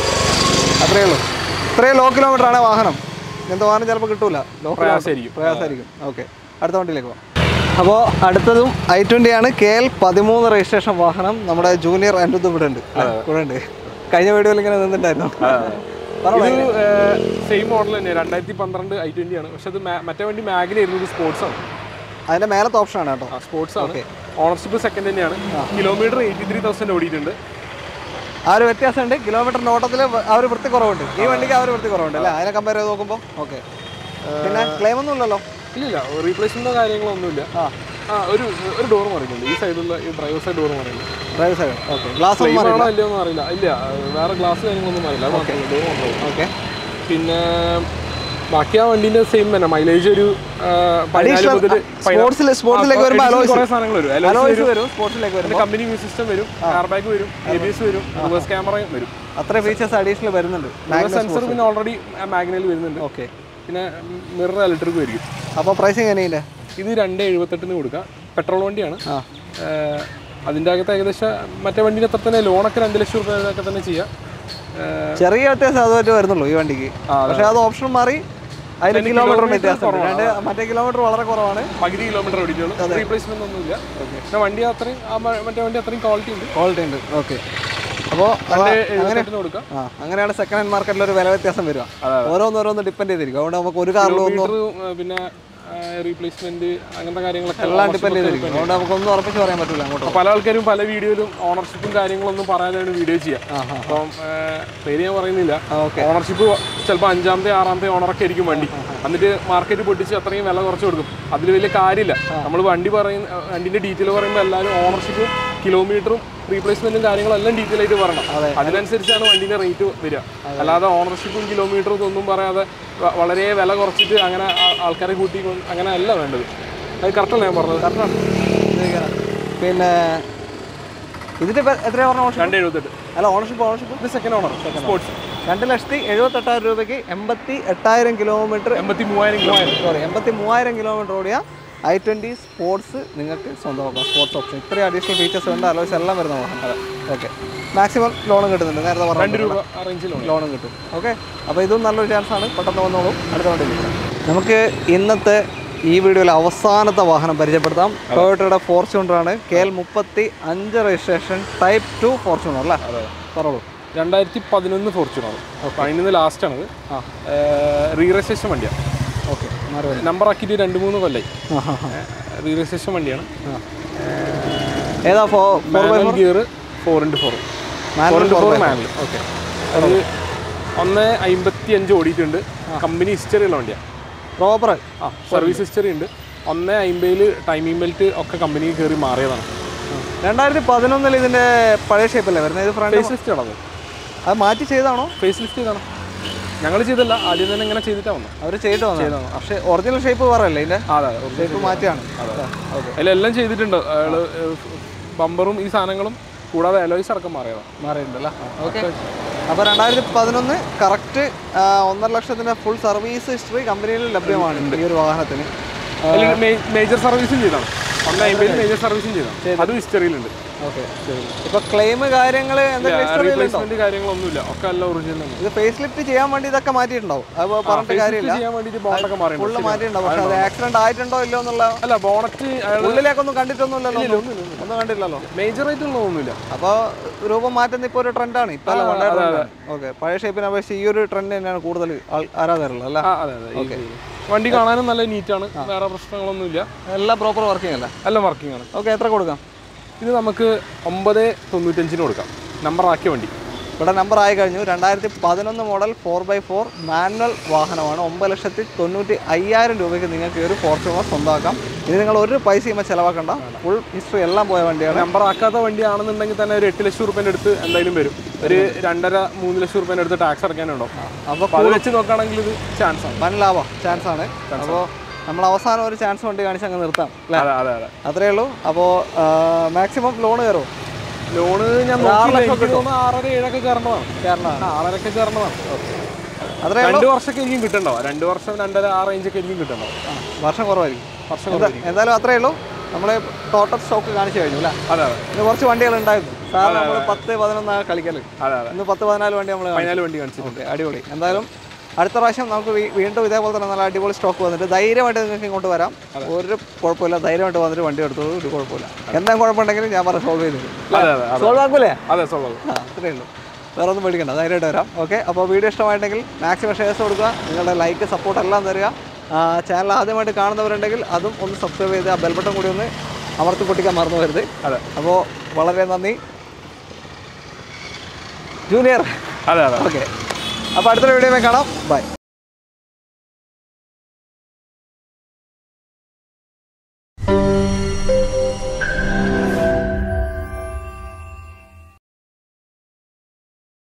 അത്രയേ ഉള്ളൂ ഇത്രയും ലോ കിലോമീറ്റർ ആണ് വാഹനം ഇങ്ങനത്തെ വാഹനം ചിലപ്പോൾ കിട്ടൂല ലോ പ്രയാസമായിരിക്കും പ്രയാസമായിരിക്കും ഓക്കെ അടുത്ത വണ്ടിയിലേക്ക് പോകാം അപ്പോൾ അടുത്തതും ഐ ട്വൻ്റി ആണ് കെ എൽ പതിമൂന്ന് രജിസ്ട്രേഷൻ വാഹനം നമ്മുടെ ജൂനിയർ അനിരുദ്ധ ഇവിടെ ഉണ്ട് അല്ലേ? ഇവിടെ ഉണ്ട് കഴിഞ്ഞ വീഡിയോയിൽ ഇങ്ങനെ നിന്നിട്ടുണ്ടായിരുന്നു പറഞ്ഞോ. ഇത് സെയിം മോഡൽ തന്നെ രണ്ടായിരത്തി പന്ത്രണ്ട് ഐ ട്വന്റി ആണ് പക്ഷെ അത് മാ- മറ്റേ വണ്ടി മാഗിലായിരുന്നു ഇത് സ്പോർട്സ് ആണ് അതിന്റെ മേലത്തെ ഓപ്ഷൻ ആണ് കേട്ടോ ആ സ്പോർട്സ് ആണ് ഓണർഷിപ്പ് സെക്കൻഡ് തന്നെയാണ് കിലോമീറ്റർ എയ്റ്റി ത്രീ തൗസൻഡ് ഓടിയിട്ടുണ്ട് ആ ഒരു വ്യത്യാസമുണ്ട് കിലോമീറ്റർ ഓട്ടത്തിൽ ആ ഒരു വൃത്തി കുറവുണ്ട് ഈ വണ്ടിക്ക് ആ ഒരു വൃത്തി കുറവുണ്ട് അല്ലേ അതിനെ കമ്പയർ ചെയ്ത് നോക്കുമ്പോൾ ഓക്കെ പിന്നെ ക്ലെയിം ഒന്നും ഇല്ലല്ലോ ഇല്ലില്ല റീപ്ലേസ്മെന്റോ കാര്യങ്ങളോ ഒന്നുമില്ല ആ ആ ഒരു ഒരു ഡോർ മറിക്കുന്നുണ്ട് ഈ സൈഡിലുള്ള ഈ ഡ്രൈവർ സൈഡ് ഡോർ മറിയുന്നുണ്ട് ഡ്രൈവ് സൈഡ് ഓക്കെ ഗ്ലാസ് ഒന്നും ക്ലെയിം ആണോ അല്ലയോ എന്ന് അറിയില്ല ഇല്ല വേറെ ഗ്ലാസ് കാര്യങ്ങളൊന്നും അറിയില്ല അത് മാത്രമേ ഉള്ളൂ, door മാത്രമേ ഉള്ളൂ. ഓക്കെ പിന്നെ ബാക്കി ആ വണ്ടീന്റെ സെയിം തന്നെ മൈലേജ് ഒരു ആ, പതിനാല് Additional, മുതൽ സ്പോർട്സിൽ സ്പോർട്സിലേക്ക് വരുമ്പോൾ അലോയ്സ് കുറേ സാധനങ്ങൾ വരും Alloys അലോയ്സ് വരും സ്പോർട്സിലേക്ക് വരുമ്പോൾ കമ്പനി മ്യൂസിക് സിസ്റ്റം വരും എയർ ബാഗ് വരും എ ബി എസ് വരും റിവേഴ്സ് ക്യാമറയും വരും അത്ര ഫീച്ചേഴ്സ് അഡീഷണൽ വരുന്നുണ്ട് റിവേഴ്സ് സെൻസർ പിന്നെ ഓൾറെഡി മാഗ്നയിൽ വരുന്നുണ്ട് ഓക്കെ പിന്നെ മിറർ ഇലക്ട്രിക് വരും അപ്പോൾ പ്രൈസിങ് എങ്ങനെയില്ലേ ഇത് രണ്ട് എഴുപത്തെട്ടിന് കൊടുക്കാം പെട്രോൾ വണ്ടിയാണ് ആ ഏഹ് അതിൻ്റെ അകത്ത് ഏകദേശം മറ്റേ വണ്ടിയുടെ അത്ര തന്നെ ലോണൊക്കെ രണ്ട് ലക്ഷം രൂപയൊക്കെ തന്നെ ചെയ്യാം ഏഹ് ചെറിയ വ്യത്യാസം അതുമായിട്ട് വരുന്നുള്ളൂ ഈ വണ്ടിക്ക് പക്ഷേ അത് ഓപ്ഷൻ മാറി അതിന് കിലോമീറ്റർ വ്യത്യാസമുണ്ട് രണ്ട് മറ്റേ കിലോമീറ്റർ വളരെ കുറവാണ് പകുതി കിലോമീറ്റർ ഓടിക്കുള്ളൂ റീപ്ലേസ്മെന്റ് ഒന്നുമില്ല പിന്നെ വണ്ടി അത്രയും ആ മ- മറ്റേ വണ്ടി അത്രയും ക്വാളിറ്റി ഉണ്ട് ക്വാളിറ്റി ഉണ്ട് ഓക്കെ അപ്പോൾ രണ്ട് എഴുപത്തെട്ടിന് കൊടുക്കാം ആ അങ്ങനെയാണ് സെക്കൻഡ് ഹാൻഡ് മാർക്കറ്റിൽ ഒരു വില വ്യത്യാസം വരിക ഓരോന്നോരോന്ന് ഡിപ്പെൻഡ് ചെയ്തിരിക്കും അതുകൊണ്ട് നമുക്ക് ഒരു കാറിലൊന്നും കിലോമീറ്റർ പിന്നെ റീപ്ലേസ്മെന്റ് അങ്ങനത്തെ കാര്യങ്ങളൊക്കെ എല്ലാം ഡിപ്പെൻഡ് ചെയ്തിരിക്കും അതുകൊണ്ട് നമുക്കൊന്നും ഉറപ്പിച്ച് പറയാൻ പറ്റില്ല അങ്ങോട്ട് അപ്പൊ പല ആൾക്കാരും പല വീഡിയോയിലും ഓണർഷിപ്പും കാര്യങ്ങളൊന്നും പറയാനാണ് വീഡിയോ ചെയ്യുക അപ്പം ഏഹ്, പേര് ഞാൻ പറയുന്നില്ല ഓക്കെ ഓണർഷിപ്പ് ചിലപ്പോൾ അഞ്ചാമത്തെ ആറാമത്തെ ഓണറൊക്കെ ആയിരിക്കും വണ്ടി എന്നിട്ട് മാർക്കറ്റ് പൊട്ടിച്ച് അത്രയും വില കുറച്ച് കൊടുക്കും അതിൽ വലിയ കാര്യമില്ല നമ്മൾ വണ്ടി പറയുന്ന വണ്ടിന്റെ ഡീറ്റെയിൽ പറയുമ്പോൾ എല്ലാവരും ഓണർഷിപ്പും കിലോമീറ്ററും റീപ്ലേസ്മെന്റും കാര്യങ്ങളും എല്ലാം ഡീറ്റെയിൽ ആയിട്ട് പറയണം അതിനനുസരിച്ചാണ് വണ്ടിന്റെ റേറ്റ് വരിക അല്ലാതെ ഓണർഷിപ്പും കിലോമീറ്ററും ഇതൊന്നും പറയാതെ വ- വളരെ വില കുറച്ചിട്ട് അങ്ങനെ ആ- ആൾക്കാരെ കൂട്ടി കൊണ്ട് അങ്ങനെ അല്ല വേണ്ടത് അത് കറക്റ്റല്ല ഞാൻ പറഞ്ഞത് പിന്നെ ഇതിന്റെ ഇപ്പൊ എത്രയാ പറഞ്ഞ ഓണർഷിപ്പ് രണ്ട് എഴുപത്തെട്ട് അല്ല ഓണർഷിപ്പ് ഓണർഷിപ്പ് ഇത് സെക്കൻഡ് ഓണർ സ്പോർട്സ് രണ്ട് ലക്ഷത്തി എഴുപത്തെട്ടായിരം രൂപയ്ക്ക് എൺപത്തി എട്ടായിരം കിലോമീറ്റർ എൺപത്തി മൂവായിരം കിലോ സോറി എൺപത്തി മൂവായിരം കിലോമീറ്റർ ഓടിയ ഐ ട്വൻറ്റി സ്പോർട്സ് നിങ്ങൾക്ക് സ്വന്തമാക്കാം സ്പോർട്സ് ഓപ്ഷൻ ഇത്രയും അഡീഷണൽ ഫീച്ചേഴ്സ് ഉണ്ട് അലോയ്സ് എല്ലാം വരുന്ന വാഹനം ഓക്കെ മാക്സിമം ലോണും കിട്ടുന്നുണ്ട് നേരത്തെ രണ്ട് പറഞ്ഞു രൂപ ആ റേഞ്ചിലാണ് ലോണും കിട്ടും ഓക്കെ അപ്പോൾ ഇതും നല്ലൊരു ചാൻസ് ആണ് പെട്ടെന്ന് വന്നോളൂ അടുത്ത വണ്ടിയിൽ നമുക്ക് ഇന്നത്തെ ഈ വീഡിയോയിൽ അവസാനത്തെ വാഹനം പരിചയപ്പെടുത്താം ടൊയോട്ടയുടെ ഫോർച്യൂണറാണ് കെ എൽ മുപ്പത്തി അഞ്ച് രജിസ്ട്രേഷൻ ടൈപ്പ് ടു ഫോർച്യൂണർ അല്ലേ പറഞ്ഞോളൂ രണ്ടായിരത്തി പതിനൊന്ന് ഫോർച്യൂണർ അതിന് ലാസ്റ്റ് ആണത് ആ റീ രജിസ്ട്രേഷൻ വണ്ടിയാണ് ഓക്കെ മാറി വരും നമ്പർ ആക്കിയിട്ട് രണ്ട് മൂന്ന് കൊല്ലായി ആ ഹാ ഹാ റീ രജിസ്ട്രേഷൻ വണ്ടിയാണ് ഏതാ ഫോ four by manual gear four into four four into four manual okay അത് ഒന്ന് അമ്പത്തി അഞ്ച് ഓടിയിട്ടുണ്ട് കമ്പനി ഹിസ്റ്ററി ഉള്ള വണ്ടിയാണ് പ്രോപ്പർ ആ സർവീസ് ഹിസ്റ്ററി ഉണ്ട് ഒന്ന് അമ്പതിൽ ടൈമിംഗ് ബെൽറ്റ് ഒക്കെ കമ്പനിക്ക് കയറി മാറിയതാണ് രണ്ടായിരത്തി പതിനൊന്നിൽ ഇതിന്റെ പഴയ ഷേപ്പല്ലേ വരുന്നത് ഇത് ഫ്രണ്ട് ഫേസ് ലിഫ്റ്റ് ആണത് അത് മാറ്റി ചെയ്താണോ ഫേസ് ലിഫ്റ്റ് ചെയ്താണ് ഞങ്ങൾ ചെയ്തല്ല ആദ്യം തന്നെ ഇങ്ങനെ ചെയ്തിട്ടാണ് വന്നത് അവർ ചെയ്തിട്ട് വന്നത് പക്ഷേ ഒറിജിനൽ ഷേപ്പ് വേറെ അല്ലേ ഇതിന്റെ അതെ ഷേപ്പ് മാറ്റിയാണ് ഓക്കെ അതിലെല്ലാം ചെയ്തിട്ടുണ്ട് അയാള് ബമ്പറും ഈ സാധനങ്ങളും കൂടാതെ അലോയ്സ് അടക്കം മാറിയതാണ് മാറിയിട്ടുണ്ടല്ലോ ഓക്കെ അപ്പോൾ രണ്ടായിരത്തി പതിനൊന്ന് കറക്റ്റ് ഒന്നര ലക്ഷത്തിന്റെ ഫുൾ സർവീസ് ഹിസ്റ്ററി കമ്പനിയിൽ ലഭ്യമാണ് ഈ ഒരു വാഹനത്തിന് മേജർ സർവീസും ചെയ്താണ് ഒന്ന് അമ്പതിൽ മേജർ സർവീസും ചെയ്താൽ അതും ഹിസ്റ്ററിയിലുണ്ട് ഓക്കെ ഇപ്പൊ ക്ലെയിം കാര്യങ്ങൾ എന്തെങ്കിലും history ഉണ്ടോ? റീപ്ലേസ്മെന്റ് കാര്യങ്ങളൊന്നുമില്ല ഒക്കെ എല്ലാം ഒറിജിനൽ ആണ് ഇത് ഫേസ് ലിഫ്റ്റ് ചെയ്യാൻ വേണ്ടി ഇതൊക്കെ മാറ്റിയിട്ടുണ്ടാവും അത് പറഞ്ഞിട്ട് കാര്യമില്ല ചെയ്യാൻ വേണ്ടിയിട്ട് ബോണ്ടൊക്കെ ഫുള്ള് മാറിയിട്ടുണ്ട് മാറ്റിയിട്ടുണ്ടാവും പക്ഷെ അത് ആക്സിഡന്റ് ആയിട്ടുണ്ടോ ഇല്ലയോ എന്നുള്ള അല്ല ബോണറ്റ് അയാൾ ഉള്ളിലേക്കൊന്നും കണ്ടിട്ടൊന്നുമില്ലല്ലോ ഒന്നും കണ്ടില്ലല്ലോ മേജർ ആയിട്ടുള്ളതൊന്നുമില്ല അപ്പോൾ രൂപം മാറ്റുന്ന ഇപ്പോൾ ഒരു ട്രെൻഡാണ് ഇപ്പൊ അല്ല പണ്ടേ ട്രെൻഡാണ് ഓക്കെ പഴയ ഷേപ്പിനെ അപേക്ഷിച്ച് ഈ ഒരു ട്രെൻഡ് തന്നെയാണ് കൂടുതൽ ആൾ- ആരാധകരുള്ളത് അല്ല ആ അതെ അതെ ഈ- വണ്ടി കാണാനും നല്ല നീറ്റാണ് വേറെ പ്രശ്നങ്ങളൊന്നുമില്ല എല്ലാം പ്രോപ്പർ വർക്കിംഗ് അല്ല എല്ലാം വർക്കിംഗ് ആണ് ഓക്കെ എത്ര കൊടുക്കാം ഇത് നമുക്ക് ഒമ്പത് തൊണ്ണൂറ്റഞ്ചിന് കൊടുക്കാം നമ്പർ ആക്കിയ വണ്ടി ഇവിടെ നമ്പർ ആയി കഴിഞ്ഞു രണ്ടായിരത്തി പതിനൊന്ന് model four by four manual വാഹനമാണ് ഒമ്പത് ലക്ഷത്തി തൊണ്ണൂറ്റി അയ്യായിരം രൂപയ്ക്ക് നിങ്ങൾക്ക് ഈ ഒരു ഫോർച്യൂണർ സ്വന്തമാക്കാം ഇത് നിങ്ങൾ ഒരു പൈസയും ചിലവാക്കണ്ട ഫുൾ ഹിസ്റ്ററി എല്ലാം പോയ വണ്ടിയാണ് നമ്പർ ആക്കാത്ത വണ്ടിയാണെന്നുണ്ടെങ്കിൽ തന്നെ ഒരു എട്ട് ലക്ഷം റുപ്യൻ്റെ അടുത്ത് എന്തായാലും വരും ഒരു രണ്ടര മൂന്ന് ലക്ഷം റുപ്യൻ്റെ അടുത്ത് ടാക്സ് അടയ്ക്കാനുണ്ടോ അപ്പോൾ അപ്പോൾ അത് വെച്ച് നോക്കുകയാണെങ്കിൽ ഇത് ചാൻസ് ആണ് വൻ ലാഭം ചാൻസ് ആണ് അപ്പോൾ നമ്മൾ അവസാനം ഒരു ചാൻസ് വണ്ടി കാണിച്ച് അങ്ങ് നിർത്താം അല്ലേ അതെ അതെ അതെ അത്രേ ഉള്ളൂ അപ്പോൾ മാക്സിമം ലോൺ കയറുമോ ലോണ് ഞാൻ നോക്കിയില്ല. എനിക്ക് തോന്നുന്നു ആറര ഏഴൊക്കെ കയറേണ്ടതാണ് കാരണം ആ, ആറരയൊക്കെ കയറേണ്ടതാണ് അത്രേ രണ്ട് വർഷമൊക്കെ എനിക്കും കിട്ടണ്ടാവും രണ്ട് വർഷം രണ്ടര ആ റേഞ്ചൊക്കെ എനിക്കും കിട്ടണ്ടാവും ആ, വർഷം കുറവായിരിക്കും വർഷം എന്താ- എന്തായാലും അത്രേ ഉള്ളൂ നമ്മൾ ടോട്ടൽ സ്റ്റോക്ക് കാണിച്ചു കഴിഞ്ഞു അല്ലേ അതെ അതെ ഇന്ന് കുറച്ച് വണ്ടികൾ ഉണ്ടായിരുന്നു സാർ നമ്മൾ പത്ത് പതിനൊന്നാ കളിക്കല് അതെ അതെ ഇന്ന് പത്ത് പതിനാല് വണ്ടി നമ്മൾ പതിനാല് വണ്ടി കാണിച്ചിട്ടുണ്ട് ഓക്കെ അടിപൊളി എന്തായാലും അടുത്ത പ്രാവശ്യം നമുക്ക് വീ- വീണ്ടും ഇതേപോലെ തന്നെ നല്ല അടിപൊളി സ്റ്റോക്ക് വന്നിട്ട് ധൈര്യമായിട്ട് നിങ്ങൾക്ക് ഇങ്ങോട്ട് വരാം ഒരു കുഴപ്പമില്ല ധൈര്യമായിട്ട് വന്നിട്ട് വണ്ടി എടുത്തത് ഒരു കുഴപ്പമില്ല എന്തെങ്കിലും കുഴപ്പമുണ്ടെങ്കിലും ഞാൻ പറഞ്ഞ സോൾവ് ചെയ്ത് തരും അതെ അതെ അതെ സോൾവ് ആക്കൂലേ അതെ സോളോ ആ അത്രേ ഉള്ളൂ വേറെ ഒന്നും പേടിക്കണ്ട ധൈര്യമായിട്ട് വരാം ഓക്കെ അപ്പോൾ വീഡിയോ ഇഷ്ടമായിട്ടുണ്ടെങ്കിൽ മാക്സിമം ഷെയർസ് കൊടുക്കുക നിങ്ങളുടെ ലൈക്ക് സപ്പോർട്ട് എല്ലാം തരിക ചാനൽ ആദ്യമായിട്ട് കാണുന്നവരുണ്ടെങ്കിൽ അതും ഒന്ന് സബ്സ്ക്രൈബ് ചെയ്ത് ആ ബെൽ ബട്ടൺ കൂടി ഒന്ന് അമർത്തി പൊട്ടിക്കാൻ മറന്നു വരുത് അതെ അപ്പോൾ വളരെ നന്ദി ജൂനിയർ അതെ അതെ ഓക്കെ അപ്പോൾ അടുത്തൊരു വീഡിയോ കാണാം ബൈ